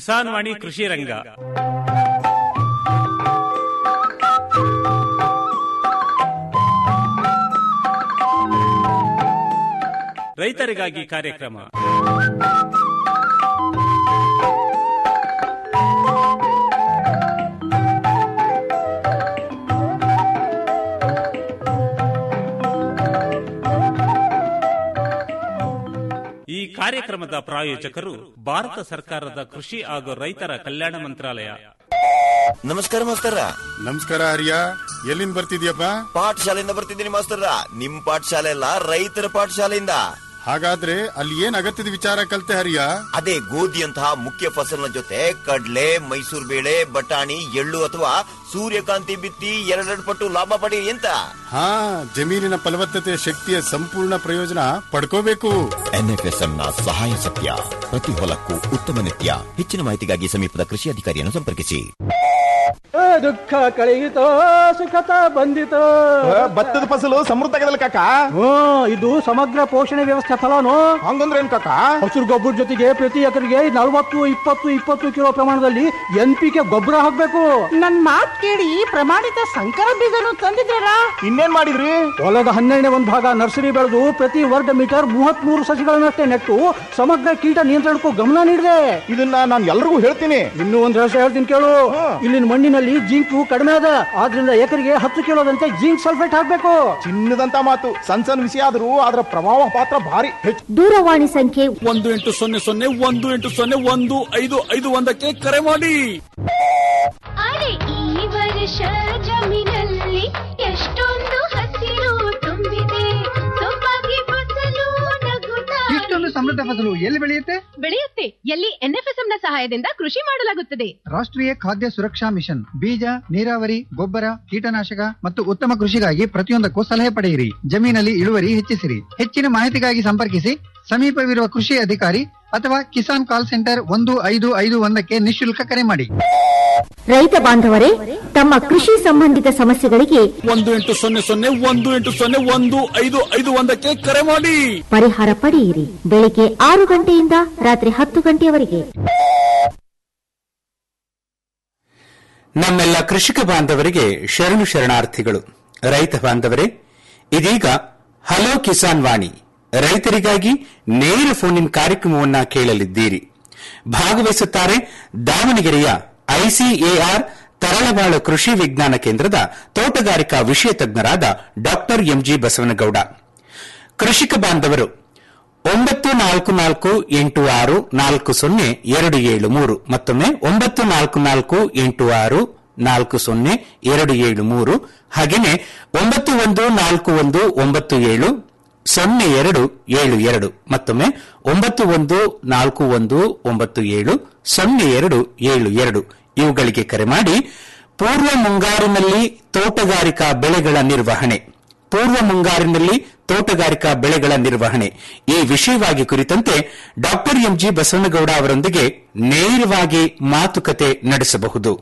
ಕಿಸಾನ್ ವಾಣಿ ಕೃಷಿ ರಂಗ ರೈತರಿಗಾಗಿ ಕಾರ್ಯಕ್ರಮ ಈ ಕಾರ್ಯಕ್ರಮದ ಪ್ರಾಯೋಜಕರು ಭಾರತ ಸರ್ಕಾರದ ಕೃಷಿ ಹಾಗೂ ರೈತರ ಕಲ್ಯಾಣ ಮಂತ್ರಾಲಯ ನಮಸ್ಕಾರ ಮಾಸ್ತರ ನಮಸ್ಕಾರ ಹರಿಯ ಎಲ್ಲಿಂದ ಬರ್ತಿದ್ಯಪ್ಪ ಪಾಠಶಾಲೆಯಿಂದ ಬರ್ತಿದ್ದೀನಿ ಮಾಸ್ತರ ನಿಮ್ ಪಾಠಶಾಲೆ ಅಲ್ಲ ರೈತರ ಪಾಠಶಾಲೆಯಿಂದ ಹಾಗಾದ್ರೆ ಅಲ್ಲಿ ಏನ್ ಅಗತ್ಯದ ವಿಚಾರ ಕಲ್ತೆ ಹರಿಯ ಅದೇ ಗೋಧಿಯಂತಹ ಮುಖ್ಯ ಫಸಲಿನ ಜೊತೆ ಕಡ್ಲೆ ಮೈಸೂರು ಬೇಳೆ ಬಟಾಣಿ ಎಳ್ಳು ಅಥವಾ ಸೂರ್ಯಕಾಂತಿ ಬಿತ್ತಿ ಎರಡೆರಡು ಪಟ್ಟು ಲಾಭ ಪಡೀರಿ ಅಂತ ಹಾ ಜಮೀನಿನ ಫಲವತ್ತತೆ ಶಕ್ತಿಯ ಸಂಪೂರ್ಣ ಪ್ರಯೋಜನ ಪಡ್ಕೋಬೇಕು ಎನ್ಎಫ್ಎಸ್ಎಂ ನ ಸಹಾಯ ಸತ್ಯ ಪ್ರತಿ ಹೊಲಕ್ಕೂ ಉತ್ತಮ ನಿತ್ಯ ಹೆಚ್ಚಿನ ಮಾಹಿತಿಗಾಗಿ ಸಮೀಪದ ಕೃಷಿ ಅಧಿಕಾರಿಯನ್ನು ಸಂಪರ್ಕಿಸಿ ದುಃಖ ಕಳೆಯಿತೋ ಸುಖತ ಬಂದಿತೋ ಭತ್ತದ ಫಸಲು ಸಮೃದ್ಧ ಕಾಕ ಹ್ಞೂ ಇದು ಸಮಗ್ರ ಪೋಷಣೆ ವ್ಯವಸ್ಥೆ ಫಲನು ಹಂಗಂದ್ರೆ ಏನ್ ಕಾಕ ಹಸಿರು ಗೊಬ್ಬರ ಜೊತೆಗೆ ಪ್ರತಿ ಎಕರೆಗೆ ನಲವತ್ತು ಇಪ್ಪತ್ತು ಇಪ್ಪತ್ತು ಕಿಲೋ ಪ್ರಮಾಣದಲ್ಲಿ ಎನ್ ಪಿ ಕೆ ಗೊಬ್ಬರ ಹಾಕ್ಬೇಕು ನನ್ ಮಾತ್ ಕೇಳಿ ಪ್ರಮಾಣಿತ ಸಂಕರ ಬೀಜನು ತಂದಿದ್ರಲ್ಲ ಇನ್ನೇನ್ ಮಾಡಿದ್ರಿ ಹೊಲದ ಹನ್ನೆರಡನೇ ಒಂದು ಭಾಗ ನರ್ಸರಿ ಬೆಳೆದು ಪ್ರತಿ ವರ್ಗ ಮೀಟರ್ ಮೂವತ್ತ್ ಮೂರು ಸಸಿಗಳನ್ನಷ್ಟೇ ನೆಟ್ಟು ಸಮಗ್ರ ಕೀಟ ನಿಯಂತ್ರಣಕ್ಕೂ ಗಮನ ನೀಡಿದೆ ಇದನ್ನ ನಾನು ಎಲ್ರಿಗೂ ಹೇಳ್ತೀನಿ ಇನ್ನೂ ಒಂದು ರಹಸ್ಯ ಹೇಳ್ತೀನಿ ಕೇಳು ಇಲ್ಲಿನ ಮಣ್ಣಿನಲ್ಲಿ ಜಿಂಕು ಕಡಿಮೆ ಅದ ಆದ್ರಿಂದ ಎಕರೆಗೆ ಹತ್ತು ಕಿಲೋದಂತೆ ಜಿಂಕ್ ಸಲ್ಫೇಟ್ ಹಾಕ್ಬೇಕು ಚಿನ್ನದಂತ ಮಾತು ಸಣ್ಣ ಸಣ್ಣ ವಿಷಯ ಆದ್ರೂ ಅದರ ಪ್ರಭಾವ ಪಾತ್ರ ಭಾರಿ ಹೆಚ್ಚು ದೂರವಾಣಿ ಸಂಖ್ಯೆ ಒಂದು ಎಂಟು ಸೊನ್ನೆ ಸೊನ್ನೆ ಒಂದು ಎಂಟು ಸೊನ್ನೆ ಒಂದು ಐದು ಐದು ಒಂದಕ್ಕೆ ಕರೆ ಮಾಡಿ ಅರೆ ಈ ವರ್ಷ ಜಮೀನಲ್ಲಿ ಎಷ್ಟೊಂದು ಹಸಿರು ತುಂಬಿದೆ ಸೊಬಗೆ ಫಸಲು ನಗುತ್ತಾ ಇಷ್ಟೊಂದು ಸಮೃದ್ಧ ಫಸಲು ಎಲ್ಲಿ ಬೆಳೆಯುತ್ತೆ ಬೆಳೆಯುತ್ತೆ ಎಲ್ಲಿ ಎನ್ಎಫ್ಎಸ್ಎಂ ನ ಸಹಾಯದಿಂದ ಕೃಷಿ ಮಾಡಲಾಗುತ್ತದೆ ರಾಷ್ಟ್ರೀಯ ಖಾದ್ಯ ಸುರಕ್ಷಾ ಮಿಷನ್ ಬೀಜ ನೀರಾವರಿ ಗೊಬ್ಬರ ಕೀಟನಾಶಕ ಮತ್ತು ಉತ್ತಮ ಕೃಷಿಗಾಗಿ ಪ್ರತಿಯೊಂದಕ್ಕೂ ಸಲಹೆ ಪಡೆಯಿರಿ ಜಮೀನಲ್ಲಿ ಇಳುವರಿ ಹೆಚ್ಚಿಸಿರಿ ಹೆಚ್ಚಿನ ಮಾಹಿತಿಗಾಗಿ ಸಂಪರ್ಕಿಸಿ ಸಮೀಪವಿರುವ ಕೃಷಿ ಅಧಿಕಾರಿ ಅಥವಾ ಕಿಸಾನ್ ಕಾಲ್ ಸೆಂಟರ್ ಒಂದು ಐದು ಐದು ಒಂದಕ್ಕೆ ನಿಶುಲ್ಕ ಕರೆ ಮಾಡಿ ರೈತ ಬಾಂಧವರೇ ತಮ್ಮ ಕೃಷಿ ಸಂಬಂಧಿತ ಸಮಸ್ಯೆಗಳಿಗೆ ಒಂದು ಎಂಟು ಸೊನ್ನೆ ಸೊನ್ನೆ ಒಂದು ಎಂಟು ಸೊನ್ನೆ ಒಂದು ಐದು ಐದು ಒಂದಕ್ಕೆ ಕರೆ ಮಾಡಿ ಪರಿಹಾರ ಪಡೆಯಿರಿ ಬೆಳಿಗ್ಗೆ ಆರು ಗಂಟೆಯಿಂದ ರಾತ್ರಿ ಹತ್ತು ಗಂಟೆಯವರೆಗೆ ನಮ್ಮೆಲ್ಲ ಕೃಷಿಕ ಬಾಂಧವರಿಗೆ ಶರಣು ಶರಣಾರ್ಥಿಗಳು ರೈತ ಬಾಂಧವರೇ ಇದೀಗ ಹಲೋ ಕಿಸಾನ್ ವಾಣಿ ರೈತರಿಗಾಗಿ ನೇರ ಫೋನ್ ಕಾರ್ಯಕ್ರಮವನ್ನ ಕೇಳಲಿದ್ದೀರಿ ಭಾಗವಹಿಸುತ್ತಾರೆ ದಾವಣಗೆರೆಯ ಐಸಿಎಆರ್ ತರಳಬಾಳು ಕೃಷಿ ವಿಜ್ಞಾನ ಕೇಂದ್ರದ ತೋಟಗಾರಿಕಾ ವಿಷಯ ತಜ್ಞರಾದ ಡಾಕ್ಟರ್ ಎಂಜಿ ಬಸವನಗೌಡ ಕೃಷಿಕ ಬಾಂಧವರು ಒಂಬತ್ತು ನಾಲ್ಕು ನಾಲ್ಕು ಎಂಟು ಆರು ನಾಲ್ಕು ಸೊನ್ನೆ ಎರಡು ಏಳು ಮೂರು ಮತ್ತೊಮ್ಮೆ ಒಂಬತ್ತು ನಾಲ್ಕು ನಾಲ್ಕು ಎಂಟು ಆರು ನಾಲ್ಕು ಸೊನ್ನೆ ಎರಡು ಏಳು ಮೂರು ಹಾಗೆಯೇ ಒಂಬತ್ತು ಒಂದು ನಾಲ್ಕು ಒಂದು ಒಂಬತ್ತು ಏಳು ಸೊನ್ನೆ ಎರಡು ಏಳು ಎರಡು ಮತ್ತೊಮ್ಮೆ ಒಂಬತ್ತು ಒಂದು ನಾಲ್ಕು ಒಂದು ಒಂಬತ್ತು ಏಳು ಸೊನ್ನೆ ಎರಡು ಏಳು ಎರಡು ಇವುಗಳಿಗೆ ಕರೆ ಮಾಡಿ ಪೂರ್ವ ಮುಂಗಾರಿನಲ್ಲಿ ತೋಟಗಾರಿಕಾ ಬೆಳೆಗಳ ನಿರ್ವಹಣೆ ಪೂರ್ವ ಮುಂಗಾರಿನಲ್ಲಿ ತೋಟಗಾರಿಕಾ ಬೆಳೆಗಳ ನಿರ್ವಹಣೆ ಈ ವಿಷಯವಾಗಿ ಕುರಿತಂತೆ ಡಾಕ್ಟರ್ ಎಂಜಿ ಬಸವನಗೌಡ ಅವರೊಂದಿಗೆ ನೇರವಾಗಿ ಮಾತುಕತೆ ನಡೆಸಬಹುದು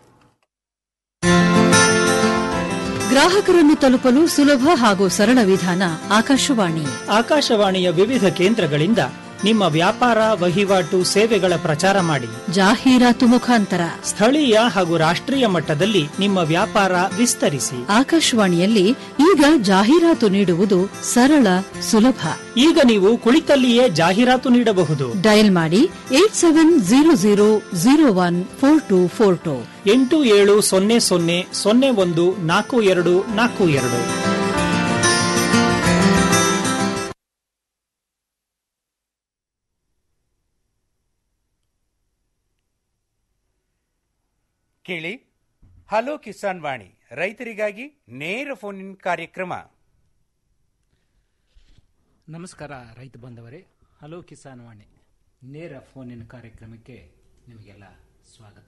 ಗ್ರಾಹಕರನ್ನು ತಲುಪಲು ಸುಲಭ ಹಾಗೂ ಸರಳ ವಿಧಾನ ಆಕಾಶವಾಣಿ ಆಕಾಶವಾಣಿಯ ವಿವಿಧ ಕೇಂದ್ರಗಳಿಂದ ನಿಮ್ಮ ವ್ಯಾಪಾರ ವಹಿವಾಟು ಸೇವೆಗಳ ಪ್ರಚಾರ ಮಾಡಿ ಜಾಹೀರಾತು ಮುಖಾಂತರ ಸ್ಥಳೀಯ ಹಾಗೂ ರಾಷ್ಟ್ರೀಯ ಮಟ್ಟದಲ್ಲಿ ನಿಮ್ಮ ವ್ಯಾಪಾರ ವಿಸ್ತರಿಸಿ ಆಕಾಶವಾಣಿಯಲ್ಲಿ ಈಗ ಜಾಹೀರಾತು ನೀಡುವುದು ಸರಳ ಸುಲಭ ಈಗ ನೀವು ಕುಳಿತಲ್ಲಿಯೇ ಜಾಹೀರಾತು ನೀಡಬಹುದು ಡಯಲ್ ಮಾಡಿ eight seven zero zero zero one four two four two ಎಂಟು ಏಳು ಸೊನ್ನೆ ಸೊನ್ನೆ ಸೊನ್ನೆ ಒಂದು ನಾಲ್ಕು ಎರಡು ನಾಲ್ಕು ಎರಡು ಕೇಳಿ ಹಲೋ ಕಿಸಾನ್ ವಾಣಿ ರೈತರಿಗಾಗಿ ನೇರ ಫೋನ್ ಇನ್ ಕಾರ್ಯಕ್ರಮ ನಮಸ್ಕಾರ ರೈತ ಬಂದವರೇ ಹಲೋ ಕಿಸಾನ್ ವಾಣಿ ನೇರ ಫೋನಿನ ಕಾರ್ಯಕ್ರಮಕ್ಕೆ ನಿಮಗೆಲ್ಲ ಸ್ವಾಗತ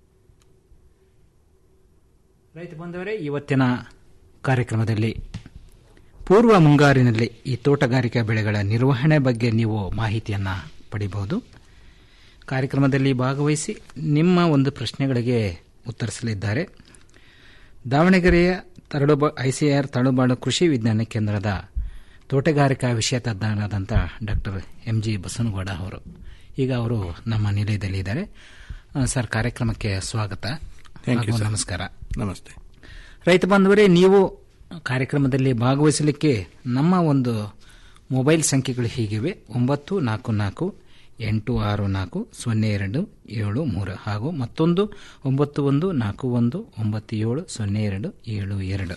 ರೈತ ಬಂದವರೇ ಇವತ್ತಿನ ಕಾರ್ಯಕ್ರಮದಲ್ಲಿ ಪೂರ್ವ ಮುಂಗಾರಿನಲ್ಲಿ ಈ ತೋಟಗಾರಿಕಾ ಬೆಳೆಗಳ ನಿರ್ವಹಣೆ ಬಗ್ಗೆ ನೀವು ಮಾಹಿತಿಯನ್ನು ಪಡಿಬಹುದು ಕಾರ್ಯಕ್ರಮದಲ್ಲಿ ಭಾಗವಹಿಸಿ ನಿಮ್ಮ ಒಂದು ಪ್ರಶ್ನೆಗಳಿಗೆ ಉತ್ತರಿಸಲಿದ್ದಾರೆ ದಾವಣಗೆರೆಯ ತರಳುಬ ಐಸಿಆರ್ ತರಳುಬಾಳು ಕೃಷಿ ವಿಜ್ಞಾನ ಕೇಂದ್ರದ ತೋಟಗಾರಿಕಾ ವಿಷಯ ತಜ್ಞರಾದಂಥ ಡಾಕ್ಟರ್ ಎಂ ಜಿ ಬಸವನಗೌಡ ಅವರು ಈಗ ಅವರು ನಮ್ಮ ನಿಲಯದಲ್ಲಿ ಇದ್ದಾರೆ ಆ, ಸರ್ ಕಾರ್ಯಕ್ರಮಕ್ಕೆ ಸ್ವಾಗತ Thank you, ಹಾಗೂ sir. ನಮಸ್ಕಾರ ನಮಸ್ತೆ ರೈತ ಬಾಂಧವರೇ ನೀವು ಕಾರ್ಯಕ್ರಮದಲ್ಲಿ ಭಾಗವಹಿಸಲಿಕ್ಕೆ ನಮ್ಮ ಒಂದು ಮೊಬೈಲ್ ಸಂಖ್ಯೆಗಳು ಹೀಗಿವೆ ಒಂಬತ್ತು ನಾಲ್ಕು ನಾಲ್ಕು ಎಂಟು ಆರು ನಾಲ್ಕು ಸೊನ್ನೆ ಎರಡು ಏಳು ಮೂರು ಹಾಗೂ ಮತ್ತೊಂದು ಒಂಬತ್ತು ಒಂದು ನಾಲ್ಕು ಒಂದು ಒಂಬತ್ತು ಏಳು ಸೊನ್ನೆ ಎರಡು ಏಳು ಎರಡು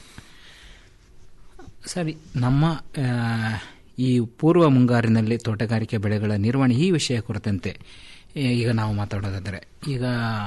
ಸರಿ ನಮ್ಮ ಆ, ಈ ಪೂರ್ವ ಮುಂಗಾರಿನಲ್ಲಿ ತೋಟಗಾರಿಕೆ ಬೆಳೆಗಳ ನಿರ್ವಹಣೆ ಈ ವಿಷಯ ಕುರಿತಂತೆ ಏ, ಈಗ ನಾವು ಮಾತಾಡೋದಾದರೆ ಈಗ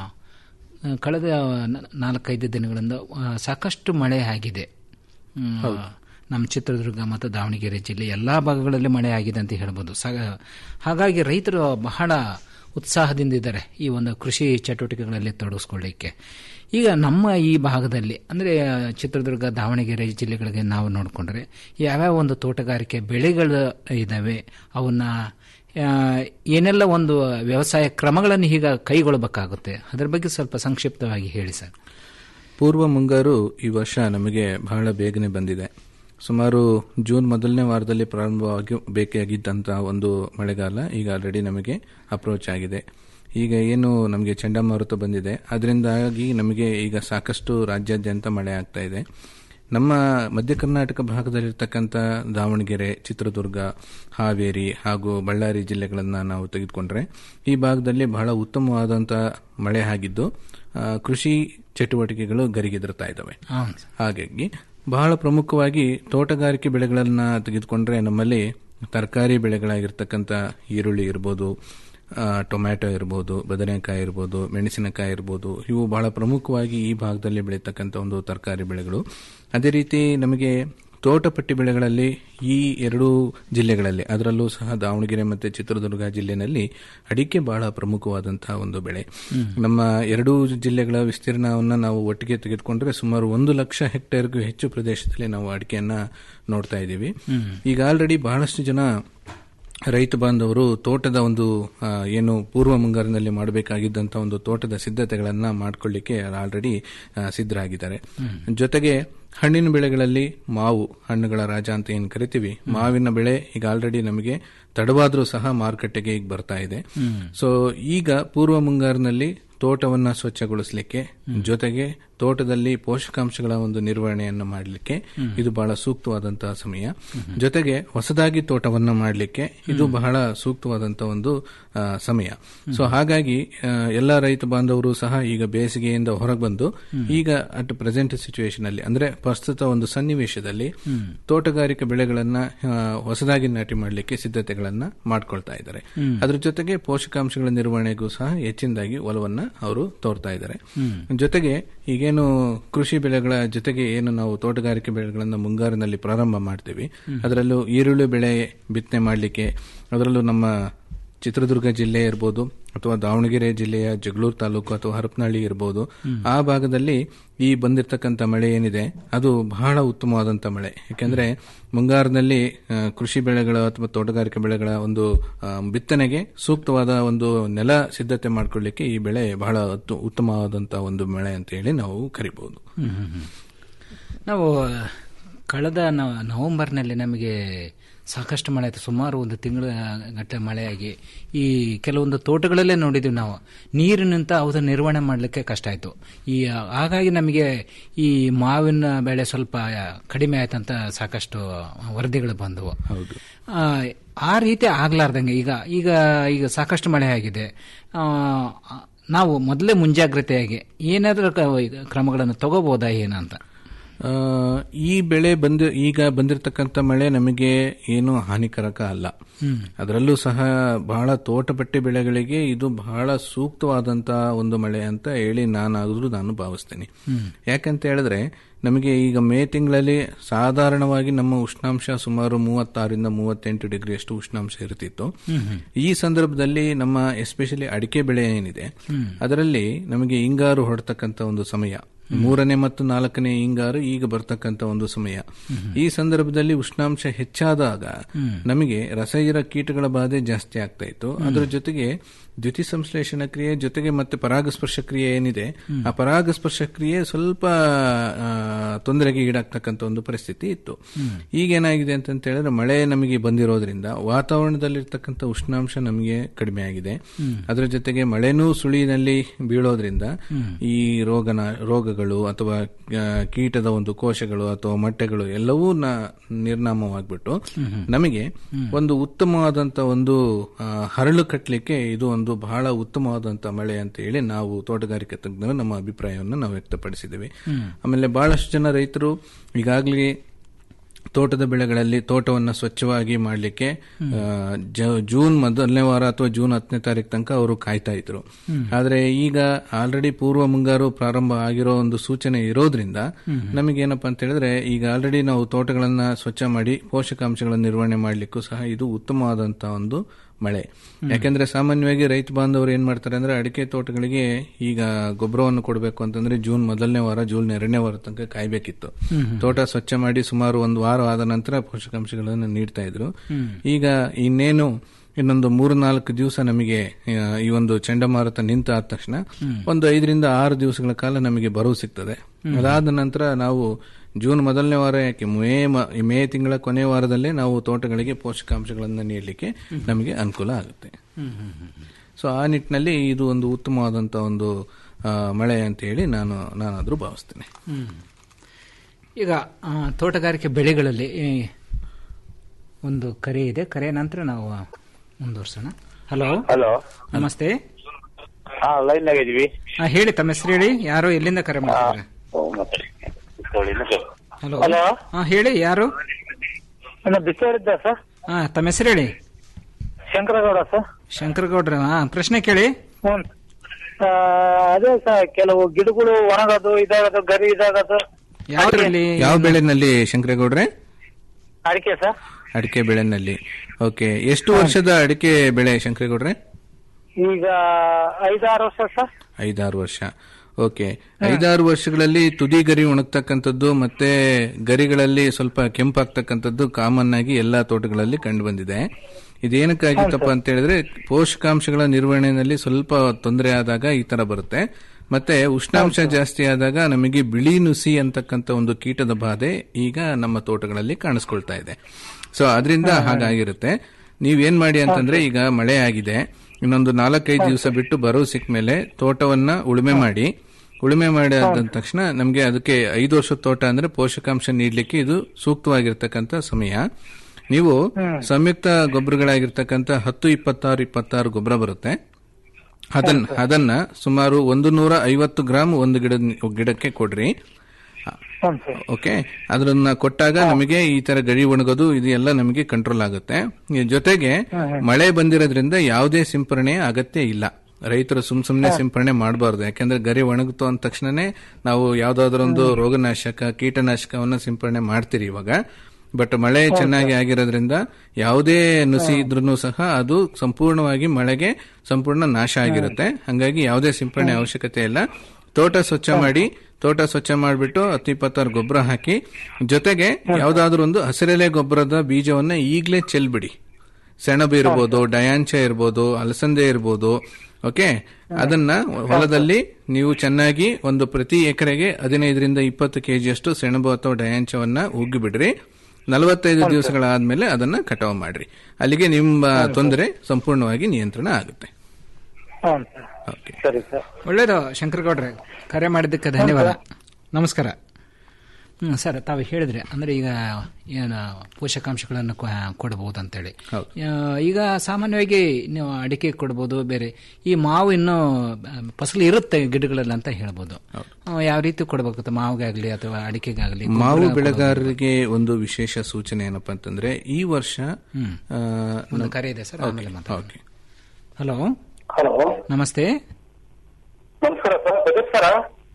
ಆ, ಕಳೆದ ನ- ನಾಲ್ಕೈದು ದಿನಗಳಿಂದ ಆ, ಸಾಕಷ್ಟು ಮಳೆ ಆಗಿದೆ ಹ್ಮ್, ನಮ್ಮ ಚಿತ್ರದುರ್ಗ ಮತ್ತು ದಾವಣಗೆರೆ ಜಿಲ್ಲೆ ಎಲ್ಲ ಭಾಗಗಳಲ್ಲಿ ಮಳೆ ಆಗಿದೆ ಅಂತ ಹೇಳ್ಬೋದು ಸ- ಹಾಗಾಗಿ ರೈತರು ಬಹಳ ಉತ್ಸಾಹದಿಂದ ಇದ್ದಾರೆ ಈ ಒಂದು ಕೃಷಿ ಚಟುವಟಿಕೆಗಳಲ್ಲಿ ತೊಡಗಿಸ್ಕೊಳ್ಳಿಕ್ಕೆ ಈಗ ನಮ್ಮ ಈ ಭಾಗದಲ್ಲಿ ಅಂದರೆ ಚಿತ್ರದುರ್ಗ ದಾವಣಗೆರೆ ಜಿಲ್ಲೆಗಳಿಗೆ ನಾವು ನೋಡಿಕೊಂಡ್ರೆ ಯಾವ್ಯಾವ ಒಂದು ತೋಟಗಾರಿಕೆ ಬೆಳೆಗಳು ಇದ್ದಾವೆ ಅವನ್ನ ಆ, ಏನೆಲ್ಲ ಒಂದು ವ್ಯವಸಾಯ ಕ್ರಮಗಳನ್ನು ಈಗ ಕೈಗೊಳ್ಳಬೇಕಾಗುತ್ತೆ ಅದರ ಬಗ್ಗೆ ಸ್ವಲ್ಪ ಸಂಕ್ಷಿಪ್ತವಾಗಿ ಹೇಳಿ ಸರ್ ಪೂರ್ವ ಮುಂಗಾರು ಈ ವರ್ಷ ನಮಗೆ ಬಹಳ ಬೇಗನೆ ಬಂದಿದೆ ಸುಮಾರು ಜೂನ್ ಮೊದಲನೇ ವಾರದಲ್ಲಿ ಪ್ರಾರಂಭವಾಗಿ ಬೇಕಾಗಿದ್ದಂತಹ ಒಂದು ಮಳೆಗಾಲ ಈಗ ಆಲ್ರೆಡಿ ನಮಗೆ ಅಪ್ರೋಚ್ ಆಗಿದೆ ಈಗ ಏನು ನಮಗೆ ಚಂಡಮಾರುತ ಬಂದಿದೆ ಅದರಿಂದಾಗಿ ನಮಗೆ ಈಗ ಸಾಕಷ್ಟು ರಾಜ್ಯಾದ್ಯಂತ ಮಳೆ ಆಗ್ತಾ ಇದೆ ನಮ್ಮ ಮಧ್ಯ ಕರ್ನಾಟಕ ಭಾಗದಲ್ಲಿರ್ತಕ್ಕಂಥ ದಾವಣಗೆರೆ ಚಿತ್ರದುರ್ಗ ಹಾವೇರಿ ಹಾಗೂ ಬಳ್ಳಾರಿ ಜಿಲ್ಲೆಗಳನ್ನು ನಾವು ತೆಗೆದುಕೊಂಡ್ರೆ ಈ ಭಾಗದಲ್ಲಿ ಬಹಳ ಉತ್ತಮವಾದಂಥ ಮಳೆ ಆಗಿದ್ದು ಆ, ಕೃಷಿ ಚಟುವಟಿಕೆಗಳು ಗರಿಗೆದರ್ತಾ ಇದ್ದಾವೆ ಹೌದು ಹಾಗಾಗಿ ಬಹಳ ಪ್ರಮುಖವಾಗಿ ತೋಟಗಾರಿಕೆ ಬೆಳೆಗಳನ್ನ ತೆಗೆದುಕೊಂಡ್ರೆ ನಮ್ಮಲ್ಲಿ ತರಕಾರಿ ಬೆಳೆಗಳಾಗಿರ್ತಕ್ಕಂಥ ಈರುಳ್ಳಿ ಇರ್ಬೋದು ಆ, ಟೊಮ್ಯಾಟೊ ಇರ್ಬೋದು ಬದನೆಕಾಯಿ ಇರ್ಬೋದು ಮೆಣಸಿನಕಾಯಿ ಇರ್ಬೋದು ಇವು ಬಹಳ ಪ್ರಮುಖವಾಗಿ ಈ ಭಾಗದಲ್ಲಿ ಬೆಳೀತಕ್ಕಂಥ ಒಂದು ತರಕಾರಿ ಬೆಳೆಗಳು ಅದೇ ರೀತಿ ನಮಗೆ ತೋಟಪಟ್ಟಿ ಬೆಳೆಗಳಲ್ಲಿ ಈ ಎರಡೂ ಜಿಲ್ಲೆಗಳಲ್ಲಿ ಅದರಲ್ಲೂ ಸಹ ದಾವಣಗೆರೆ ಮತ್ತು ಚಿತ್ರದುರ್ಗ ಜಿಲ್ಲೆನಲ್ಲಿ ಅಡಿಕೆ ಬಹಳ ಪ್ರಮುಖವಾದಂತಹ ಒಂದು ಬೆಳೆ ನಮ್ಮ ಎರಡೂ ಜಿಲ್ಲೆಗಳ ವಿಸ್ತೀರ್ಣವನ್ನು ನಾವು ಒಟ್ಟಿಗೆ ತೆಗೆದುಕೊಂಡ್ರೆ ಸುಮಾರು ಒಂದು ಲಕ್ಷ ಹೆಕ್ಟೇರ್ಗೂ ಹೆಚ್ಚು ಪ್ರದೇಶದಲ್ಲಿ ನಾವು ಅಡಿಕೆಯನ್ನ ನೋಡ್ತಾ ಇದ್ದೀವಿ ಈಗ ಆಲ್ರೆಡಿ ಬಹಳಷ್ಟು ಜನ ರೈತ ಬಾಂಧವರು ತೋಟದ ಒಂದು ಆ, ಏನು ಪೂರ್ವ ಮುಂಗಾರಿನಲ್ಲಿ ಮಾಡಬೇಕಾಗಿದ್ದಂಥ ಒಂದು ತೋಟದ ಸಿದ್ಧತೆಗಳನ್ನ ಮಾಡ್ಕೊಳ್ಳಿಕ್ಕೆ ಆಲ್ರೆಡಿ ಸಿದ್ಧರಾಗಿದ್ದಾರೆ ಜೊತೆಗೆ ಹಣ್ಣಿನ ಬೆಳೆಗಳಲ್ಲಿ ಮಾವು ಹಣ್ಣುಗಳ ರಾಜ ಅಂತ ಏನು ಕರಿತೀವಿ ಮಾವಿನ ಬೆಳೆ ಈಗ ಆಲ್ರೆಡಿ ನಮಗೆ ತಡವಾದ್ರೂ ಸಹ ಮಾರುಕಟ್ಟೆಗೆ ಈಗ ಬರ್ತಾ ಇದೆ ಸೊ ಈಗ ಪೂರ್ವ ಮುಂಗಾರಿನಲ್ಲಿ ತೋಟವನ್ನ ಸ್ವಚ್ಛಗೊಳಿಸಲಿಕ್ಕೆ ಜೊತೆಗೆ ತೋಟದಲ್ಲಿ ಪೋಷಕಾಂಶಗಳ ಒಂದು ನಿರ್ವಹಣೆಯನ್ನು ಮಾಡಲಿಕ್ಕೆ ಇದು ಬಹಳ ಸೂಕ್ತವಾದಂತಹ ಸಮಯ ಜೊತೆಗೆ ಹೊಸದಾಗಿ ತೋಟವನ್ನ ಮಾಡಲಿಕ್ಕೆ ಇದು ಬಹಳ ಸೂಕ್ತವಾದಂತಹ ಒಂದು ಆ, ಸಮಯ ಸೊ ಹಾಗಾಗಿ ಆ, ಎಲ್ಲ ರೈತ ಬಾಂಧವರು ಸಹ ಈಗ ಬೇಸಿಗೆಯಿಂದ ಹೊರಗೆ ಬಂದು ಈಗ ಅಟ್ ಪ್ರೆಸೆಂಟ್ ಸಿಚುವೇಶನ್ ಅಲ್ಲಿ ಅಂದ್ರೆ ಪ್ರಸ್ತುತ ಒಂದು ಸನ್ನಿವೇಶದಲ್ಲಿ ತೋಟಗಾರಿಕೆ ಬೆಳೆಗಳನ್ನ ಆ, ಹೊಸದಾಗಿ ನಾಟಿ ಮಾಡಲಿಕ್ಕೆ ಸಿದ್ಧತೆಗಳನ್ನ ಮಾಡ್ಕೊಳ್ತಾ ಇದ್ದಾರೆ ಅದ್ರ ಜೊತೆಗೆ ಪೋಷಕಾಂಶಗಳ ನಿರ್ವಹಣೆಗೂ ಸಹ ಹೆಚ್ಚಿನದಾಗಿ ಒಲವನ್ನ ಅವರು ತೋರ್ತಾ ಇದ್ದಾರೆ ಜೊತೆಗೆ ಈಗೇನು ಕೃಷಿ ಬೆಳೆಗಳ ಜೊತೆಗೆ ಏನು ನಾವು ತೋಟಗಾರಿಕೆ ಬೆಳೆಗಳನ್ನ ಮುಂಗಾರಿನಲ್ಲಿ ಪ್ರಾರಂಭ ಮಾಡ್ತೀವಿ ಅದರಲ್ಲೂ ಈರುಳ್ಳಿ ಬೆಳೆ ಬಿತ್ತನೆ ಮಾಡಲಿಕ್ಕೆ ಅದರಲ್ಲೂ ನಮ್ಮ ಚಿತ್ರದುರ್ಗ ಜಿಲ್ಲೆ ಇರ್ಬೋದು ಅಥವಾ ದಾವಣಗೆರೆ ಜಿಲ್ಲೆಯ ಜಗಳೂರು ತಾಲೂಕು ಅಥವಾ ಹರಪನಹಳ್ಳಿ ಇರ್ಬೋದು ಆ ಭಾಗದಲ್ಲಿ ಈ ಬಂದಿರತಕ್ಕಂಥ ಮಳೆ ಏನಿದೆ ಅದು ಬಹಳ ಉತ್ತಮವಾದಂಥ ಮಳೆ ಯಾಕೆಂದ್ರೆ ಮುಂಗಾರಿನಲ್ಲಿ ಆ, ಕೃಷಿ ಬೆಳೆಗಳ ಅಥವಾ ತೋಟಗಾರಿಕೆ ಬೆಳೆಗಳ ಒಂದು ಆ, ಬಿತ್ತನೆಗೆ ಸೂಕ್ತವಾದ ಒಂದು ನೆಲ ಸಿದ್ಧತೆ ಮಾಡ್ಕೊಳ್ಳಿಕ್ಕೆ ಈ ಬೆಳೆ ಬಹಳ ಉತ್ತ- ಉತ್ತಮವಾದಂತಹ ಒಂದು ಮಳೆ ಅಂತ ಹೇಳಿ ನಾವು ಕರಿಬಹುದು ಹ್ಮ್, ಹ್ಮ್, ಹ್ಮ್. ನಾವು ಕಳೆದ ನ- ನವೆಂಬರ್ನಲ್ಲಿ ನಮಗೆ ಸಾಕಷ್ಟು ಮಳೆ ಆಯಿತು ಸುಮಾರು ಒಂದು ತಿಂಗಳ ಗಟ್ಟಲೆ ಮಳೆಯಾಗಿ ಈ ಕೆಲವೊಂದು ತೋಟಗಳಲ್ಲೇ ನೋಡಿದ್ವಿ ನಾವು ನೀರಿನಿಂದ ಅದರ ನಿರ್ವಹಣೆ ಮಾಡಲಿಕ್ಕೆ ಕಷ್ಟ ಆಯಿತು ಈ ಹಾಗಾಗಿ ನಮಗೆ ಈ ಮಾವಿನ ಬೆಳೆ ಸ್ವಲ್ಪ ಕಡಿಮೆ ಆಯ್ತಂತ ಸಾಕಷ್ಟು ವರದಿಗಳು ಬಂದವು ಹೌದು ಆ, ಆ ರೀತಿ ಆಗ್ಲಾರ್ದಂಗೆ ಈಗ ಈಗ ಈಗ ಸಾಕಷ್ಟು ಮಳೆ ಆಗಿದೆ ಆ, ನಾವು ಮೊದಲೇ ಮುಂಜಾಗ್ರತೆಯಾಗಿ ಏನಾದರೂ ಕ್ರಮಗಳನ್ನು ತಗೋಬಹುದಾ ಏನಂತ ಆ, ಈ ಬೆಳೆ ಬಂದ ಈಗ ಬಂದಿರತಕ್ಕಂಥ ಮಳೆ ನಮಗೆ ಏನು ಹಾನಿಕರಕ ಅಲ್ಲ ಹ್ಮ್. ಅದರಲ್ಲೂ ಸಹ ಬಹಳ ತೋಟಪಟ್ಟಿ ಬೆಳೆಗಳಿಗೆ ಇದು ಬಹಳ ಸೂಕ್ತವಾದಂತಹ ಒಂದು ಮಳೆ ಅಂತ ಹೇಳಿ ನಾನಾದ್ರೂ ನಾನು ಭಾವಿಸ್ತೇನೆ ಹ್ಮ್. ಯಾಕಂತ ಹೇಳಿದ್ರೆ ನಮಗೆ ಈಗ ಮೇ ತಿಂಗಳಲ್ಲಿ ಸಾಧಾರಣವಾಗಿ ನಮ್ಮ ಉಷ್ಣಾಂಶ ಸುಮಾರು ಮೂವತ್ತಾರರಿಂದ ಮೂವತ್ತೆಂಟು ಡಿಗ್ರಿ ಅಷ್ಟು ಉಷ್ಣಾಂಶ ಇರ್ತಿತ್ತು ಹ್ಮ್, ಹ್ಮ್. ಈ ಸಂದರ್ಭದಲ್ಲಿ ನಮ್ಮ ಎಸ್ಪೆಷಲಿ ಅಡಿಕೆ ಬೆಳೆ ಏನಿದೆ ಹ್ಮ್. ಅದರಲ್ಲಿ ನಮಗೆ ಹಿಂಗಾರು ಹೊರಡ್ತಕ್ಕಂಥ ಒಂದು ಸಮಯ ಮೂರನೇ ಮತ್ತು ನಾಲ್ಕನೇ ಹಿಂಗಾರು ಈಗ ಬರ್ತಕ್ಕಂಥ ಒಂದು ಸಮಯ ಈ ಸಂದರ್ಭದಲ್ಲಿ ಉಷ್ಣಾಂಶ ಹೆಚ್ಚಾದಾಗ ನಮಗೆ ರಸಹೀರ ಕೀಟಗಳ ಬಾಧೆ ಜಾಸ್ತಿ ಆಗ್ತಾ ಇತ್ತು ಅದರ ಜೊತೆಗೆ ದ್ಯುತಿ ಸಂಶ್ಲೇಷಣ ಕ್ರಿಯೆ ಜೊತೆಗೆ ಮತ್ತೆ ಪರಾಗಸ್ಪರ್ಶ ಕ್ರಿಯೆ ಏನಿದೆ ಆ ಪರಾಗಸ್ಪರ್ಶ ಕ್ರಿಯೆ ಸ್ವಲ್ಪ ಆ, ತೊಂದರೆಗೆ ಈಡಾಗ್ತಕ್ಕಂಥ ಒಂದು ಪರಿಸ್ಥಿತಿ ಇತ್ತು ಈಗೇನಾಗಿದೆ ಅಂತ ಹೇಳಿದ್ರೆ ಮಳೆ ನಮಗೆ ಬಂದಿರೋದ್ರಿಂದ ವಾತಾವರಣದಲ್ಲಿರ್ತಕ್ಕಂಥ ಉಷ್ಣಾಂಶ ನಮಗೆ ಕಡಿಮೆ ಆಗಿದೆ ಅದರ ಜೊತೆಗೆ ಮಳೆನೂ ಸುಳಿನಲ್ಲಿ ಬೀಳೋದ್ರಿಂದ ಈ ರೋಗನ ರೋಗಗಳು ಅಥವಾ ಆ, ಕೀಟದ ಒಂದು ಕೋಶಗಳು ಅಥವಾ ಮೊಟ್ಟೆಗಳು ಎಲ್ಲವೂ ನ ನಿರ್ನಾಮವಾಗ್ಬಿಟ್ಟು ನಮಗೆ ಒಂದು ಉತ್ತಮವಾದಂತ ಒಂದು ಆ, ಹರಳು ಕಟ್ಟಲಿಕ್ಕೆ ಇದು ಒಂದು ಬಹಳ ಉತ್ತಮವಾದಂತ ಮಳೆ ಅಂತ ಹೇಳಿ ನಾವು ತೋಟಗಾರಿಕೆ ತಜ್ಞರು ನಮ್ಮ ಅಭಿಪ್ರಾಯವನ್ನು ನಾವು ವ್ಯಕ್ತಪಡಿಸಿದ್ದೀವಿ ಆಮೇಲೆ ಬಹಳಷ್ಟು ಜನ ರೈತರು ಈಗಾಗಲೇ ತೋಟದ ಬೆಳೆಗಳಲ್ಲಿ ತೋಟವನ್ನು ಸ್ವಚ್ಛವಾಗಿ ಮಾಡಲಿಕ್ಕೆ ಜೂನ್ ಮೊದಲನೇ ವಾರ ಅಥವಾ ಜೂನ್ ಹತ್ತನೇ ತಾರೀಕು ತನಕ ಅವರು ಕಾಯ್ತಾ ಇದ್ರು ಆದ್ರೆ ಈಗ ಆಲ್ರೆಡಿ ಪೂರ್ವ ಮುಂಗಾರು ಪ್ರಾರಂಭ ಆಗಿರೋ ಒಂದು ಸೂಚನೆ ಇರೋದ್ರಿಂದ ನಮಗೇನಪ್ಪಾ ಅಂತ ಹೇಳಿದ್ರೆ ಈಗ ಆಲ್ರೆಡಿ ನಾವು ತೋಟಗಳನ್ನ ಸ್ವಚ್ಛ ಮಾಡಿ ಪೋಷಕಾಂಶಗಳ ನಿರ್ವಹಣೆ ಮಾಡಲಿಕ್ಕೂ ಸಹ ಇದು ಉತ್ತಮವಾದಂತಹ ಒಂದು ಮಳೆ ಯಾಕೆಂದ್ರೆ ಸಾಮಾನ್ಯವಾಗಿ ರೈತ ಬಾಂಧವರು ಏನ್ ಮಾಡ್ತಾರೆ ಅಂದ್ರೆ ಅಡಿಕೆ ತೋಟಗಳಿಗೆ ಈಗ ಗೊಬ್ಬರವನ್ನು ಕೊಡಬೇಕು ಅಂತಂದ್ರೆ ಜೂನ್ ಮೊದಲನೇ ವಾರ ಜೂನ್ ಎರಡನೇ ವಾರ ತನಕ ಕಾಯ್ಬೇಕಿತ್ತು ತೋಟ ಸ್ವಚ್ಛ ಮಾಡಿ ಸುಮಾರು ಒಂದು ವಾರ ಆದ ನಂತರ ಪೋಷಕಾಂಶಗಳನ್ನು ನೀಡ್ತಾ ಇದ್ರು ಈಗ ಇನ್ನೇನು ಇನ್ನೊಂದು ಮೂರು ನಾಲ್ಕು ದಿವಸ ನಮಗೆ ಆ, ಈ ಒಂದು ಚಂಡಮಾರುತ ನಿಂತ ಆದ ತಕ್ಷಣ ಒಂದು ಐದರಿಂದ ಆರು ದಿವಸಗಳ ಕಾಲ ನಮಗೆ ಬರವು ಸಿಗ್ತದೆ ಅದಾದ ನಂತರ ನಾವು ಜೂನ್ ಮೊದಲನೇ ವಾರ ಯಾಕೆ ಮೇ ಮ- ಈ ಮೇ ತಿಂಗಳ ಕೊನೆ ವಾರದಲ್ಲೇ ನಾವು ತೋಟಗಳಿಗೆ ಪೋಷಕಾಂಶಗಳನ್ನು ನೀಡಲಿಕ್ಕೆ ನಮಗೆ ಅನುಕೂಲ ಆಗುತ್ತೆ ಸೊ ಆ ನಿಟ್ಟಿನಲ್ಲಿ ಇದು ಒಂದು ಉತ್ತಮವಾದಂತ ಒಂದು ಆ, ಮಳೆ ಅಂತ ಹೇಳಿ ನಾನು ನಾನಾದ್ರೂ ಭಾವಿಸ್ತೇನೆ ಹ್ಮ್. ಈಗ ಆ, ತೋಟಗಾರಿಕೆ ಬೆಳೆಗಳಲ್ಲಿ ಈ ಒಂದು ಕರೆ ಇದೆ ಕರೆ ನಂತರ ನಾವು ಮುಂದುವರ್ಸೋಣ ಹಲೋ ಹಲೋ ನಮಸ್ತೆ ಹಾ ಲೈನ್ ಆಗಿದ್ವಿ ಆ, ಹೇಳಿ ತಮ್ಮ ಹೆಸರು ಹೇಳಿ ಯಾರು ಎಲ್ಲಿಂದ ಕರೆ ಮಾಡ್ತಾರೆ ಹಲೋ ಹಲೋ ಹಾ ಹೇಳಿ ಯಾರು ಇನ್ನು ಬಿಸೋರಿದ್ದ ಸರ್ ಹಾ ತಮ್ಮ ಹೆಸರು ಹೇಳಿ ಶಂಕರಗೌಡ ಸರ್ ಶಂಕರಗೌಡ್ರ ಹಾ ಪ್ರಶ್ನೆ ಕೇಳಿ ಹ್ಞೂ ಆ, ಅದೇ ಸರ್ ಕೆಲವು ಗಿಡಗಳು ಒಣಗೋದು ಇದಾಗೋದು ಗರಿ ಇದಾಗೋದು ಯಾವ್ದ್ರಲ್ಲಿ ಯಾವ ಬೆಳೆನಲ್ಲಿ ಶಂಕರೇಗೌಡ್ರೆ ಅಡಿಕೆ ಸರ್ ಅಡಿಕೆ ಬೆಳೆನಲ್ಲಿ ಓಕೆ ಎಷ್ಟು ವರ್ಷದ ಅಡಿಕೆ ಬೆಳೆ ಶಂಕರೇಗೌಡ್ರೆ ಈಗ ಐದಾರು ವರ್ಷ ಸರ್ ಐದಾರು ವರ್ಷ ಓಕೆ ಐದಾರು ವರ್ಷಗಳಲ್ಲಿ ತುದಿ ಗರಿ ಒಣಗ್ತಕ್ಕಂಥದ್ದು ಮತ್ತೆ ಗರಿಗಳಲ್ಲಿ ಸ್ವಲ್ಪ ಕೆಂಪಾಗ್ತಕ್ಕಂಥದ್ದು ಕಾಮನ್ ಆಗಿ ಎಲ್ಲಾ ತೋಟಗಳಲ್ಲಿ ಕಂಡು ಬಂದಿದೆ ಇದೇನಕ್ಕಾಗಿತ್ತಪ್ಪ ಅಂತ ಹೇಳಿದ್ರೆ ಪೋಷಕಾಂಶಗಳ ನಿರ್ವಹಣೆಯಲ್ಲಿ ಸ್ವಲ್ಪ ತೊಂದರೆ ಆದಾಗ ಈ ತರ ಬರುತ್ತೆ ಮತ್ತೆ ಉಷ್ಣಾಂಶ ಜಾಸ್ತಿ ಆದಾಗ ನಮಗೆ ಬಿಳಿ ನುಸಿ ಅಂತಕ್ಕಂಥ ಒಂದು ಕೀಟದ ಬಾಧೆ ಈಗ ನಮ್ಮ ತೋಟಗಳಲ್ಲಿ ಕಾಣಿಸ್ಕೊಳ್ತಾ ಇದೆ ಸೊ ಅದರಿಂದ ಹಾಗಾಗಿರುತ್ತೆ ನೀವೇನ್ ಮಾಡಿ ಅಂತಂದ್ರೆ ಈಗ ಮಳೆ ಆಗಿದೆ ಇನ್ನೊಂದು ನಾಲ್ಕೈದು ದಿವಸ ಬಿಟ್ಟು ಬರೋ ಸಿಕ್ಕ ಮೇಲೆ ತೋಟವನ್ನ ಉಳುಮೆ ಮಾಡಿ ಉಳುಮೆ ಮಾಡಿದ ತಕ್ಷಣ ನಮಗೆ ಅದಕ್ಕೆ ಐದು ವರ್ಷದ ತೋಟ ಅಂದ್ರೆ ಪೋಷಕಾಂಶ ನೀಡಲಿಕ್ಕೆ ಇದು ಸೂಕ್ತವಾಗಿರ್ತಕ್ಕಂಥ ಸಮಯ ನೀವು ಸಂಯುಕ್ತ ಗೊಬ್ಬರಗಳಾಗಿರ್ತಕ್ಕಂಥ ಹತ್ತು ಇಪ್ಪತ್ತಾರು ಇಪ್ಪತ್ತಾರು ಗೊಬ್ಬರ ಬರುತ್ತೆ ಅದನ್ನ ಅದನ್ನ ಸುಮಾರು ಒಂದು ನೂರ ಐವತ್ತು ಗ್ರಾಮ್ ಒಂದು ಗಿಡ ಗಿಡಕ್ಕೆ ಕೊಡ್ರಿ ಓಕೆ ಅದನ್ನ ಕೊಟ್ಟಾಗ ನಮಗೆ ಈ ತರ ಗರಿ ಒಣಗೋದು ಇದು ಎಲ್ಲ ನಮಗೆ ಕಂಟ್ರೋಲ್ ಆಗುತ್ತೆ ಈ ಜೊತೆಗೆ ಮಳೆ ಬಂದಿರೋದ್ರಿಂದ ಯಾವುದೇ ಸಿಂಪರಣೆ ಅಗತ್ಯ ಇಲ್ಲ ರೈತರು ಸುಮ್ ಸುಮ್ನೆ ಸಿಂಪರಣೆ ಮಾಡಬಾರ್ದು ಯಾಕಂದ್ರೆ ಗರಿ ಒಣಗುತ್ತೋ ಅಂದ ತಕ್ಷಣನೇ ನಾವು ಯಾವ್ದಾದ್ರೊಂದು ರೋಗನಾಶಕ ಕೀಟನಾಶಕವನ್ನ ಸಿಂಪರಣೆ ಮಾಡ್ತೀರಿ ಇವಾಗ ಬಟ್ ಮಳೆ ಚೆನ್ನಾಗಿ ಆಗಿರೋದ್ರಿಂದ ಯಾವುದೇ ನುಸಿ ಇದ್ರೂ ಸಹ ಅದು ಸಂಪೂರ್ಣವಾಗಿ ಮಳೆಗೆ ಸಂಪೂರ್ಣ ನಾಶ ಆಗಿರುತ್ತೆ ಹಂಗಾಗಿ ಯಾವುದೇ ಸಿಂಪರಣೆ ಅವಶ್ಯಕತೆ ಇಲ್ಲ ತೋಟ ಸ್ವಚ್ಛ ಮಾಡಿ ತೋಟ ಸ್ವಚ್ಛ ಮಾಡಿಬಿಟ್ಟು ಹತ್ತು ಇಪ್ಪತ್ತಾರು ಗೊಬ್ಬರ ಹಾಕಿ ಜೊತೆಗೆ ಯಾವ್ದಾದ್ರು ಒಂದು ಹಸಿರೆಲೆ ಗೊಬ್ಬರದ ಬೀಜವನ್ನ ಈಗಲೇ ಚೆಲ್ಬಿಡಿ ಸೆಣಬು ಇರ್ಬೋದು ಡಯಾಂಚ ಇರ್ಬೋದು ಅಲಸಂದೆ ಇರ್ಬೋದು ಓಕೆ ಅದನ್ನ ಹೊಲದಲ್ಲಿ ನೀವು ಚೆನ್ನಾಗಿ ಒಂದು ಪ್ರತಿ ಎಕರೆಗೆ ಹದಿನೈದರಿಂದ ಇಪ್ಪತ್ತು ಕೆಜಿಯಷ್ಟು ಸೆಣಬು ಅಥವಾ ಡಯಾಂಚವನ್ನ ಉಗ್ಗಿ ಬಿಡ್ರಿ ನಲವತ್ತೈದು ದಿವಸಗಳಾದ್ಮೇಲೆ ಅದನ್ನ ಕಟಾವು ಮಾಡ್ರಿ ಅಲ್ಲಿಗೆ ನಿಮ್ಮ ತೊಂದರೆ ಸಂಪೂರ್ಣವಾಗಿ ನಿಯಂತ್ರಣ ಆಗುತ್ತೆ ಹ್ಞೂ ಸರ್ ಸರಿ ಸರ್ ಒಳ್ಳೇದು ಶಂಕರಗೌಡ್ರೆ ಕರೆ ಮಾಡಿದ್ದಕ್ಕೆ ಧನ್ಯವಾದ ನಮಸ್ಕಾರ ಹ್ಮ್ ಸರ್ ತಾವು ಹೇಳಿದ್ರಿ ಅಂದ್ರೆ ಈಗ ಏನು ಪೋಷಕಾಂಶಗಳನ್ನು ಕೊ- ಕೊಡಬಹುದು ಅಂತೇಳಿ ಆ, ಈಗ ಸಾಮಾನ್ಯವಾಗಿ ನೀವು ಅಡಿಕೆ ಕೊಡಬಹುದು ಬೇರೆ ಈ ಮಾವು ಇನ್ನೂ ಆ, ಫಸಲು ಇರುತ್ತೆ ಗಿಡಗಳಲ್ಲಿ ಅಂತ ಹೇಳ್ಬೋದು ಆ, ಯಾವ ರೀತಿ ಕೊಡಬೇಕು ಮಾವಿಗಾಗ್ಲಿ ಅಥವಾ ಅಡಿಕೆಗಾಗ್ಲಿ ಮಾವು ಗೊಬ್ಬರ ಬೆಳೆಗಾರರಿಗೆ ಒಂದು ವಿಶೇಷ ಸೂಚನೆ ಏನಪ್ಪಾ ಅಂತಂದ್ರೆ ಈ ವರ್ಷ ಹ್ಮ್. ಆ, ಒಂದು ನಮ್- ಕರೆ ಇದೆ ಸರ್ ಓಕೆ, ಆಮೇಲೆ ಮಾತಾಡೋಣ. ಓಕೆ. ಹಲೋ ಹಲೋ ನಮಸ್ತೆ ನಮಸ್ಕಾರ ಸರ್ ಭಗತ್ ಸರ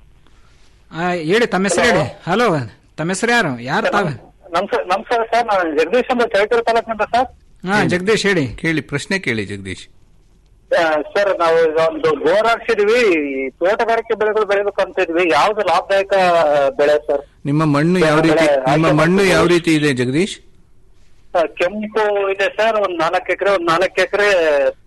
ಆ, ಹೇಳಿ ತಮ್ಮ ಹೆಸರು ಹೇಳಿ ಹಲೋ ತಮ್ಮ ಹೆಸರು ಯಾರು ಯಾರು ತಾವು ನಮಸ್ಕಾರ ನಮಸ್ಕಾರ ಸರ್ ನಾನು ಜಗದೀಶ್ ಅಂತ ಚೈತ್ರ ತಾಲೂಕಿನಿಂದ ಸರ್ ಹಾ ಜಗದೀಶ್ ಹೇಳಿ ಕೇಳಿ ಪ್ರಶ್ನೆ ಕೇಳಿ ಜಗದೀಶ್ ಆ, ಸರ್ ನಾವು ಈಗ ಒಂದು ಬೋರ್ ಹಾಕ್ಸಿದೀವಿ ಈ ತೋಟಗಾರಿಕೆ ಬೆಳೆಗಳು ಬೆಳಿಬೇಕು ಅಂತ ಇದ್ವಿ ಯಾವ್ದು ಲಾಭದಾಯಕ ಬೆಳೆ ಸರ್ ನಿಮ್ಮ ಮಣ್ಣು ಯಾವ ರೀತಿ ನಿಮ್ಮ ಮಣ್ಣು ಯಾವ ರೀತಿ ಇದೆ ಜಗದೀಶ್ ಆ, ಕೆಂಪು ಇದೆ ಸರ್ ಒಂದ್ ನಾಲ್ಕು ಎಕರೆ ಒಂದ್ ನಾಲ್ಕು ಎಕರೆ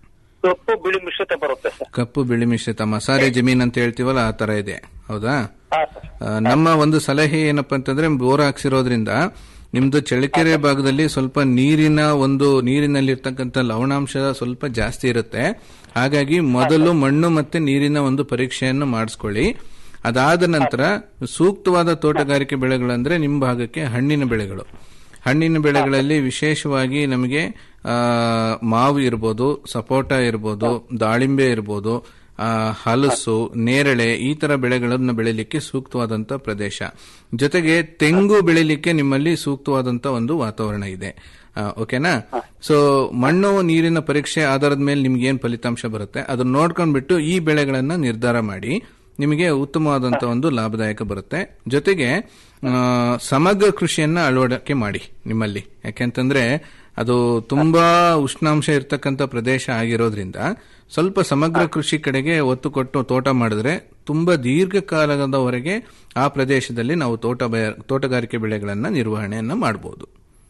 ಕಪ್ಪು ಬಿಳಿ ಮಿಶ್ರಿತ ಬರುತ್ತೆ ಸರ್ ಕಪ್ಪು ಬಿಳಿ ಮಿಶ್ರಿತ ಮಸಾಲೆ ಜಮೀನ್ ಅಂತ ಹೇಳ್ತೀವಲ್ಲ ಆ ತರ ಇದೆ ಹೌದಾ ಆ, ನಮ್ಮ ಒಂದು ಸಲಹೆ ಏನಪ್ಪಾ ಅಂತಂದ್ರೆ ಬೋರ್ ಹಾಕ್ಸಿರೋದ್ರಿಂದ ನಿಮ್ದು ಚಳ್ಳಕೆರೆ ಭಾಗದಲ್ಲಿ ಸ್ವಲ್ಪ ನೀರಿನ ಒಂದು ನೀರಿನಲ್ಲಿರ್ತಕ್ಕಂಥ ಲವಣಾಂಶ ಸ್ವಲ್ಪ ಜಾಸ್ತಿ ಇರುತ್ತೆ ಹಾಗಾಗಿ ಮೊದಲು ಮಣ್ಣು ಮತ್ತೆ ನೀರಿನ ಒಂದು ಪರೀಕ್ಷೆಯನ್ನು ಮಾಡಿಸ್ಕೊಳ್ಳಿ ಅದಾದ ನಂತರ ಸೂಕ್ತವಾದ ತೋಟಗಾರಿಕೆ ಬೆಳೆಗಳಂದ್ರೆ ನಿಮ್ಮ ಭಾಗಕ್ಕೆ ಹಣ್ಣಿನ ಬೆಳೆಗಳು ಹಣ್ಣಿನ ಬೆಳೆಗಳಲ್ಲಿ ವಿಶೇಷವಾಗಿ ನಮಗೆ ಆ, ಮಾವು ಇರ್ಬೋದು ಸಪೋಟ ಇರ್ಬೋದು ದಾಳಿಂಬೆ ಇರ್ಬೋದು ಆ, ಹಲಸು ನೇರಳೆ ಈ ತರ ಬೆಳೆಗಳನ್ನು ಬೆಳಿಲಿಕ್ಕೆ ಸೂಕ್ತವಾದಂತ ಪ್ರದೇಶ ಜೊತೆಗೆ ತೆಂಗು ಬೆಳಿಲಿಕ್ಕೆ ನಿಮ್ಮಲ್ಲಿ ಸೂಕ್ತವಾದಂತ ಒಂದು ವಾತಾವರಣ ಇದೆ ಆ, ಓಕೆನಾ ಸೊ ಮಣ್ಣು ನೀರಿನ ಪರೀಕ್ಷೆ ಆಧಾರದ ಮೇಲೆ ನಿಮ್ಗೆ ಏನ್ ಫಲಿತಾಂಶ ಬರುತ್ತೆ ಅದನ್ನ ನೋಡ್ಕೊಂಡ್ಬಿಟ್ಟು ಈ ಬೆಳೆಗಳನ್ನ ನಿರ್ಧಾರ ಮಾಡಿ ನಿಮಗೆ ಉತ್ತಮವಾದಂತ ಒಂದು ಲಾಭದಾಯಕ ಬರುತ್ತೆ ಜೊತೆಗೆ ಆ, ಸಮಗ್ರ ಕೃಷಿಯನ್ನ ಅಳವಡಿಕೆ ಮಾಡಿ ನಿಮ್ಮಲ್ಲಿ ಯಾಕೆಂತಂದ್ರೆ ಅದು ತುಂಬಾ ಉಷ್ಣಾಂಶ ಇರ್ತಕ್ಕಂಥ ಪ್ರದೇಶ ಆಗಿರೋದ್ರಿಂದ ಸ್ವಲ್ಪ ಸಮಗ್ರ ಕೃಷಿ ಕಡೆಗೆ ಒತ್ತು ಕೊಟ್ಟು ತೋಟ ಮಾಡಿದ್ರೆ ತುಂಬಾ ದೀರ್ಘಕಾಲದವರೆಗೆ ಆ ಪ್ರದೇಶದಲ್ಲಿ ನಾವು ತೋಟ ಬೆ- ತೋಟಗಾರಿಕೆ ಬೆಳೆಗಳನ್ನ ನಿರ್ವಹಣೆಯನ್ನ ಮಾಡಬಹುದು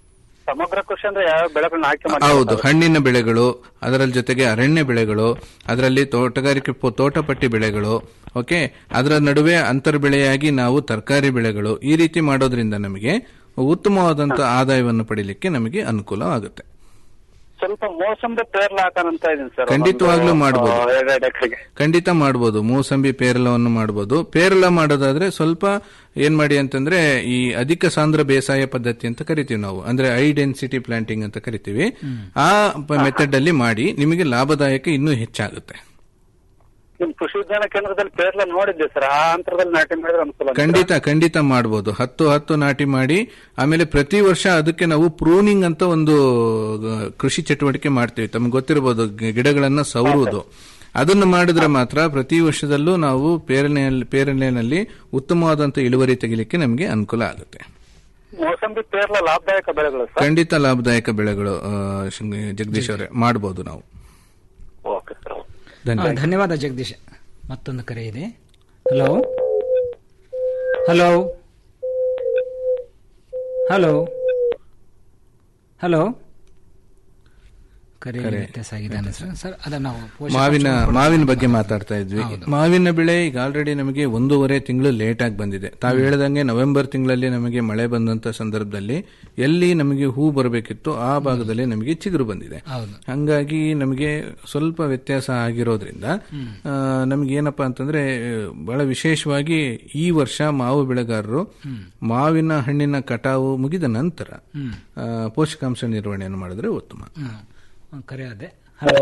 ಸಮಗ್ರ ಕೃಷಿ ಅಂದ್ರೆ ಯಾವ ಬೆಳೆಗಳನ್ನ ಆಯ್ಕೆ ಮಾಡಿ ಹೌದು ಹಣ್ಣಿನ ಬೆಳೆಗಳು ಅದರ ಜೊತೆಗೆ ಅರಣ್ಯ ಬೆಳೆಗಳು ಅದರಲ್ಲಿ ತೋಟಗಾರಿಕೆ ಪೊ- ತೋಟಪಟ್ಟಿ ಬೆಳೆಗಳು ಓಕೆ ಅದರ ನಡುವೆ ಅಂತರ್ ಬೆಳೆಯಾಗಿ ನಾವು ತರಕಾರಿ ಬೆಳೆಗಳು ಈ ರೀತಿ ಮಾಡೋದ್ರಿಂದ ನಮಗೆ ಉತ್ತಮವಾದಂತ ಆದಾಯವನ್ನು ಪಡಿಲಿಕ್ಕೆ ನಮಗೆ ಅನುಕೂಲವಾಗುತ್ತೆ ಸ್ವಲ್ಪ ಮೋಸಂಬಿ ಪೇರ್ಲ ಹಾಕೋಣಂತ ಇದೀನಿ ಸರ್ ಖಂಡಿತವಾಗ್ಲೂ ಮಾಡ್ಬೋದು. ಎರಡೆರಡು ಎಕರೆಗೆ ಖಂಡಿತ ಮಾಡಬಹುದು ಮೂಸಂಬಿ ಪೇರಲವನ್ನು ಮಾಡಬಹುದು ಪೇರಲ ಮಾಡೋದಾದ್ರೆ ಸ್ವಲ್ಪ ಏನ್ ಮಾಡಿ ಅಂತಂದ್ರೆ ಈ ಅಧಿಕ ಸಾಂದ್ರ ಬೇಸಾಯ ಪದ್ಧತಿ ಅಂತ ಕರಿತೀವಿ ನಾವು ಅಂದ್ರೆ ಹೈ ಡೆನ್ಸಿಟಿ ಪ್ಲಾಂಟಿಂಗ್ ಅಂತ ಕರಿತೀವಿ ಆ ಮೆಥಡ್ ಅಲ್ಲಿ ಮಾಡಿ ನಿಮಗೆ ಲಾಭದಾಯಕ ಇನ್ನೂ ಹೆಚ್ಚಾಗುತ್ತೆ ನಿಮ್ ಕೃಷಿ ವಿಜ್ಞಾನ ಕೇಂದ್ರದಲ್ಲಿ ಪೇರ್ಲ ನೋಡಿದ್ದೆ ಸರ್ ಆ ಅಂತರದಲ್ಲಿ ನಾಟಿ ಮಾಡಿದ್ರೆ ಅನುಕೂಲ ಅಂತ. ಖಂಡಿತ ಖಂಡಿತ ಮಾಡಬಹುದು ಹತ್ತು ಹತ್ತು ನಾಟಿ ಮಾಡಿ ಆಮೇಲೆ ಪ್ರತಿ ವರ್ಷ ಅದಕ್ಕೆ ನಾವು ಪ್ರೂನಿಂಗ್ ಅಂತ ಒಂದು ಆ, ಕೃಷಿ ಚಟುವಟಿಕೆ ಮಾಡ್ತೀವಿ ತಮ್ಗೆ ಗೊತ್ತಿರಬಹುದು ಗಿ- ಗಿಡಗಳನ್ನ ಸವರುವುದು ಅದನ್ನು ಮಾಡಿದ್ರೆ ಮಾತ್ರ ಪ್ರತಿ ವರ್ಷದಲ್ಲೂ ನಾವು ಪೇರನೆಯಲ್ಲಿ ಪೇರನೆಯಲ್ಲಿ ಉತ್ತಮವಾದಂತ ಇಳುವರಿ ತೆಗಿಲಿಕ್ಕೆ ನಮಗೆ ಅನುಕೂಲ ಆಗುತ್ತೆ ಮೋಸಂಬಿ ಪೇರ್ಲ ಲಾಭದಾಯಕ ಬೆಳೆಗಳು ಸರ್ ಖಂಡಿತ ಲಾಭದಾಯಕ ಬೆಳೆಗಳು ಆ, ಶೃಂಗ- ಜಗದೀಶ್ ಅವರೇ ಮಾಡಬಹುದು ನಾವು ಓಕೆ ಸರ್ ಧನ್ಯವಾದ ಆ, ಧನ್ಯವಾದ ಜಗದೀಶ್ ಮತ್ತೊಂದು ಕರೆ ಇದೆ ಹಲೋ ಹಲೋ ಹಲೋ ಹಲೋ ಕರೆ ಕರೆ. ವ್ಯತ್ಯಾಸ ಆಗಿದೆ ಅನ್ಸುತ್ತೆ. ಸರ್ ಅದ ನಾವು ಪೋಷಕಾಂಶ ಮಾವಿನ ಕೊಡ್ಬೇಕು. ಮಾವಿನ ಬಗ್ಗೆ ಮಾತಾಡ್ತಾ ಇದ್ವಿ ಹೌದು. ಮಾವಿನ ಬೆಳೆ ಈಗ ಆಲ್ರೆಡಿ ನಮಗೆ ಒಂದೂವರೆ ತಿಂಗಳು ಲೇಟ್ ಆಗಿ ಬಂದಿದೆ ತಾವು ಹೇಳ್ದಂಗೆ ನವೆಂಬರ್ ತಿಂಗಳಲ್ಲಿ ನಮಗೆ ಮಳೆ ಬಂದಂತ ಸಂದರ್ಭದಲ್ಲಿ ಎಲ್ಲಿ ನಮಗೆ ಹೂ ಬರಬೇಕಿತ್ತು ಆ ಭಾಗದಲ್ಲಿ ನಮಗೆ ಚಿಗುರು ಬಂದಿದೆ ಹೌದು. ಹಂಗಾಗಿ ನಮಗೆ ಸ್ವಲ್ಪ ವ್ಯತ್ಯಾಸ ಆಗಿರೋದ್ರಿಂದ ಆ, ನಮ್ಗೆ ಏನಪ್ಪಾ ಅಂತಂದ್ರೆ ಆ, ಬಹಳ ವಿಶೇಷವಾಗಿ ಈ ವರ್ಷ ಮಾವು ಬೆಳೆಗಾರರು ಮಾವಿನ ಹಣ್ಣಿನ ಕಟಾವು ಮುಗಿದ ನಂತರ ಹ್ಮ್. ಆ, ಪೋಷಕಾಂಶ ನಿರ್ವಹಣೆಯನ್ನು ಮಾಡಿದ್ರೆ ಉತ್ತಮ ಹ್ಮ್. ಒಂದ್ ಕರೆ ಅದೇ ಹಲೋ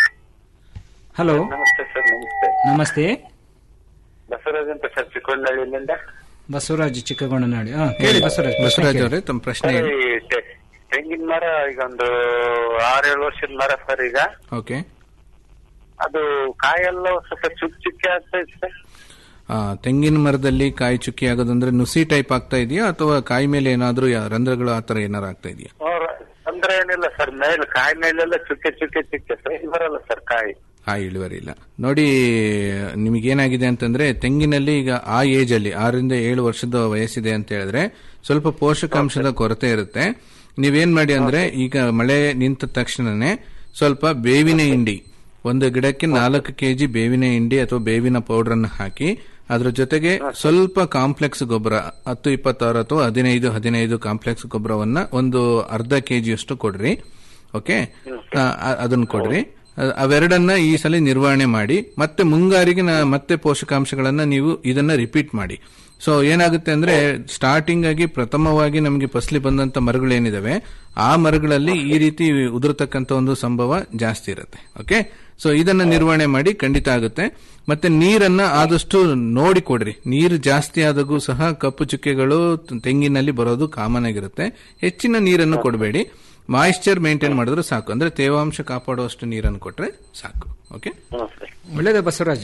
ಹಲೋ ನಮಸ್ತೆ ಸರ್ ನಮಸ್ತೆ ನಮಸ್ತೆ ಬಸವರಾಜ್ ಅಂತ ಸರ್ ಚಿಕ್ಕೊಂಡಳ್ಳಿಯಿಂದ ಬಸವರಾಜ್ ಚಿಕ್ಕಗೊಂಡನಾಡಿ ಹಾ ಕೇಳಿ ಬಸವರಾಜ್ ಪ್ರಶ್ನೆ ಬಸವರಾಜ್ ಕೇಳಿ. ಅವರೇ ತಮ್ಮ ಪ್ರಶ್ನೆ ಸರ್, ಹೇಳಿ. ಈ te- ತೆಂಗಿನ ಮರ ಈಗ ಒಂದು ಆರೇಳು ವರ್ಷದ ಮರ ಸರ್ ಈಗ ಓಕೆ ಅದು ಕಾಯೆಲ್ಲ ಸ್ವಲ್ಪ ಚುಕ್ ಚುಕ್ಕಿ ಆಗ್ತಾ ಇದೆ ಸರ್ ಆ, ತೆಂಗಿನ ಮರದಲ್ಲಿ ಕಾಯಿ ಚುಕ್ಕಿ ಆಗೋದಂದ್ರೆ ನುಸಿ ಟೈಪ್ ಆಗ್ತಾ ಇದೆಯಾ ಅಥವಾ ಕಾಯಿ ಮೇಲೆ ಏನಾದ್ರೂ ಯಾ- ರಂಧ್ರಗಳು ಆತರ ಏನಾರು ಆಗ್ತಾ ಇದೆಯಾ ಅವ್ರ ಅಂದ್ರೆ ಏನಿಲ್ಲ ಸರ್ ಮೇಲೆ ಕಾಯಿ ಮೇಲೆಲ್ಲ ಚುಕ್ಕೆ ಚುಕ್ಕೆ ಚುಕ್ಕೆ ಸರ್ ಇಲ್ಲಿ ಬರಲ್ಲ ಸರ್ ಕಾಯಿ ಕಾಯಿ ಇಳುವರಿ ಇಲ್ಲ ನೋಡಿ ನಿಮಗೇನಾಗಿದೆ ಅಂತಂದ್ರೆ ತೆಂಗಿನಲ್ಲಿ ಈಗ ಆ ಏಜ್ ಅಲ್ಲಿ ಆರರಿಂದ ಏಳು ವರ್ಷದ ವಯಸ್ಸಿದೆ ಅಂತ ಹೇಳಿದ್ರೆ ಸ್ವಲ್ಪ ಪೋಷಕಾಂಶದ ಕೊರತೆ ಇರುತ್ತೆ ನೀವೇನ್ ಮಾಡಿ ಅಂದ್ರೆ ಈಗ ಮಳೆ ನಿಂತ ತಕ್ಷಣನೇ ಸ್ವಲ್ಪ ಬೇವಿನ ಹಿಂಡಿ ಒಂದು ಗಿಡಕ್ಕೆ ನಾಲ್ಕು ಕೆಜಿ ಬೇವಿನ ಹಿಂಡಿ ಅಥವಾ ಬೇವಿನ ಪೌಡರ್ ಅನ್ನು ಹಾಕಿ ಅದ್ರ ಜೊತೆಗೆ ಸ್ವಲ್ಪ ಕಾಂಪ್ಲೆಕ್ಸ್ ಗೊಬ್ಬರ ಹತ್ತು ಇಪ್ಪತ್ತಾರು ಅಥವಾ ಹದಿನೈದು ಹದಿನೈದು ಕಾಂಪ್ಲೆಕ್ಸ್ ಗೊಬ್ಬರವನ್ನ ಒಂದು ಅರ್ಧ ಕೆಜಿಯಷ್ಟು ಕೊಡ್ರಿ ಓಕೆ ಅದನ್ನ ಕೊಡ್ರಿ ಅ- ಅವೆರಡನ್ನ ಈ ಸಲ ನಿರ್ವಹಣೆ ಮಾಡಿ ಮತ್ತೆ ಮುಂಗಾರಿಗೆ ನ- ಮತ್ತೆ ಪೋಷಕಾಂಶಗಳನ್ನ ನೀವು ಇದನ್ನ ರಿಪೀಟ್ ಮಾಡಿ ಸೊ ಏನಾಗುತ್ತೆ ಅಂದ್ರೆ ಸ್ಟಾರ್ಟಿಂಗ್ ಆಗಿ ಪ್ರಥಮವಾಗಿ ನಮಗೆ ಫಸಲಿ ಬಂದಂತ ಮರಗಳೇನಿದಾವೆ ಆ ಮರಗಳಲ್ಲಿ ಈ ರೀತಿ ಉದುರತಕ್ಕಂತ ಒಂದು ಸಂಭವ ಜಾಸ್ತಿ ಇರುತ್ತೆ ಓಕೆ ಸೊ ಇದನ್ನ ನಿರ್ವಹಣೆ ಮಾಡಿ ಖಂಡಿತ ಆಗುತ್ತೆ ಮತ್ತೆ ನೀರನ್ನ ಆದಷ್ಟು ನೋಡಿ ಕೊಡ್ರಿ ನೀರು ಜಾಸ್ತಿ ಆದಾಗೂ ಸಹ ಕಪ್ಪು ಚುಕ್ಕೆಗಳು ತೆಂಗಿನಲ್ಲಿ ಬರೋದು ಕಾಮನ್ ಆಗಿರುತ್ತೆ ಹೆಚ್ಚಿನ ನೀರನ್ನು ಕೊಡಬೇಡಿ ಮಾಯಿಶ್ಚರ್ ಮೇಂಟೈನ್ ಮಾಡಿದ್ರೆ ಸಾಕು ಅಂದ್ರೆ ತೇವಾಂಶ ಕಾಪಾಡುವಷ್ಟು ನೀರನ್ನು ಕೊಟ್ರೆ ಸಾಕು ಓಕೆ ಒಳ್ಳೇದು ಬಸವರಾಜ್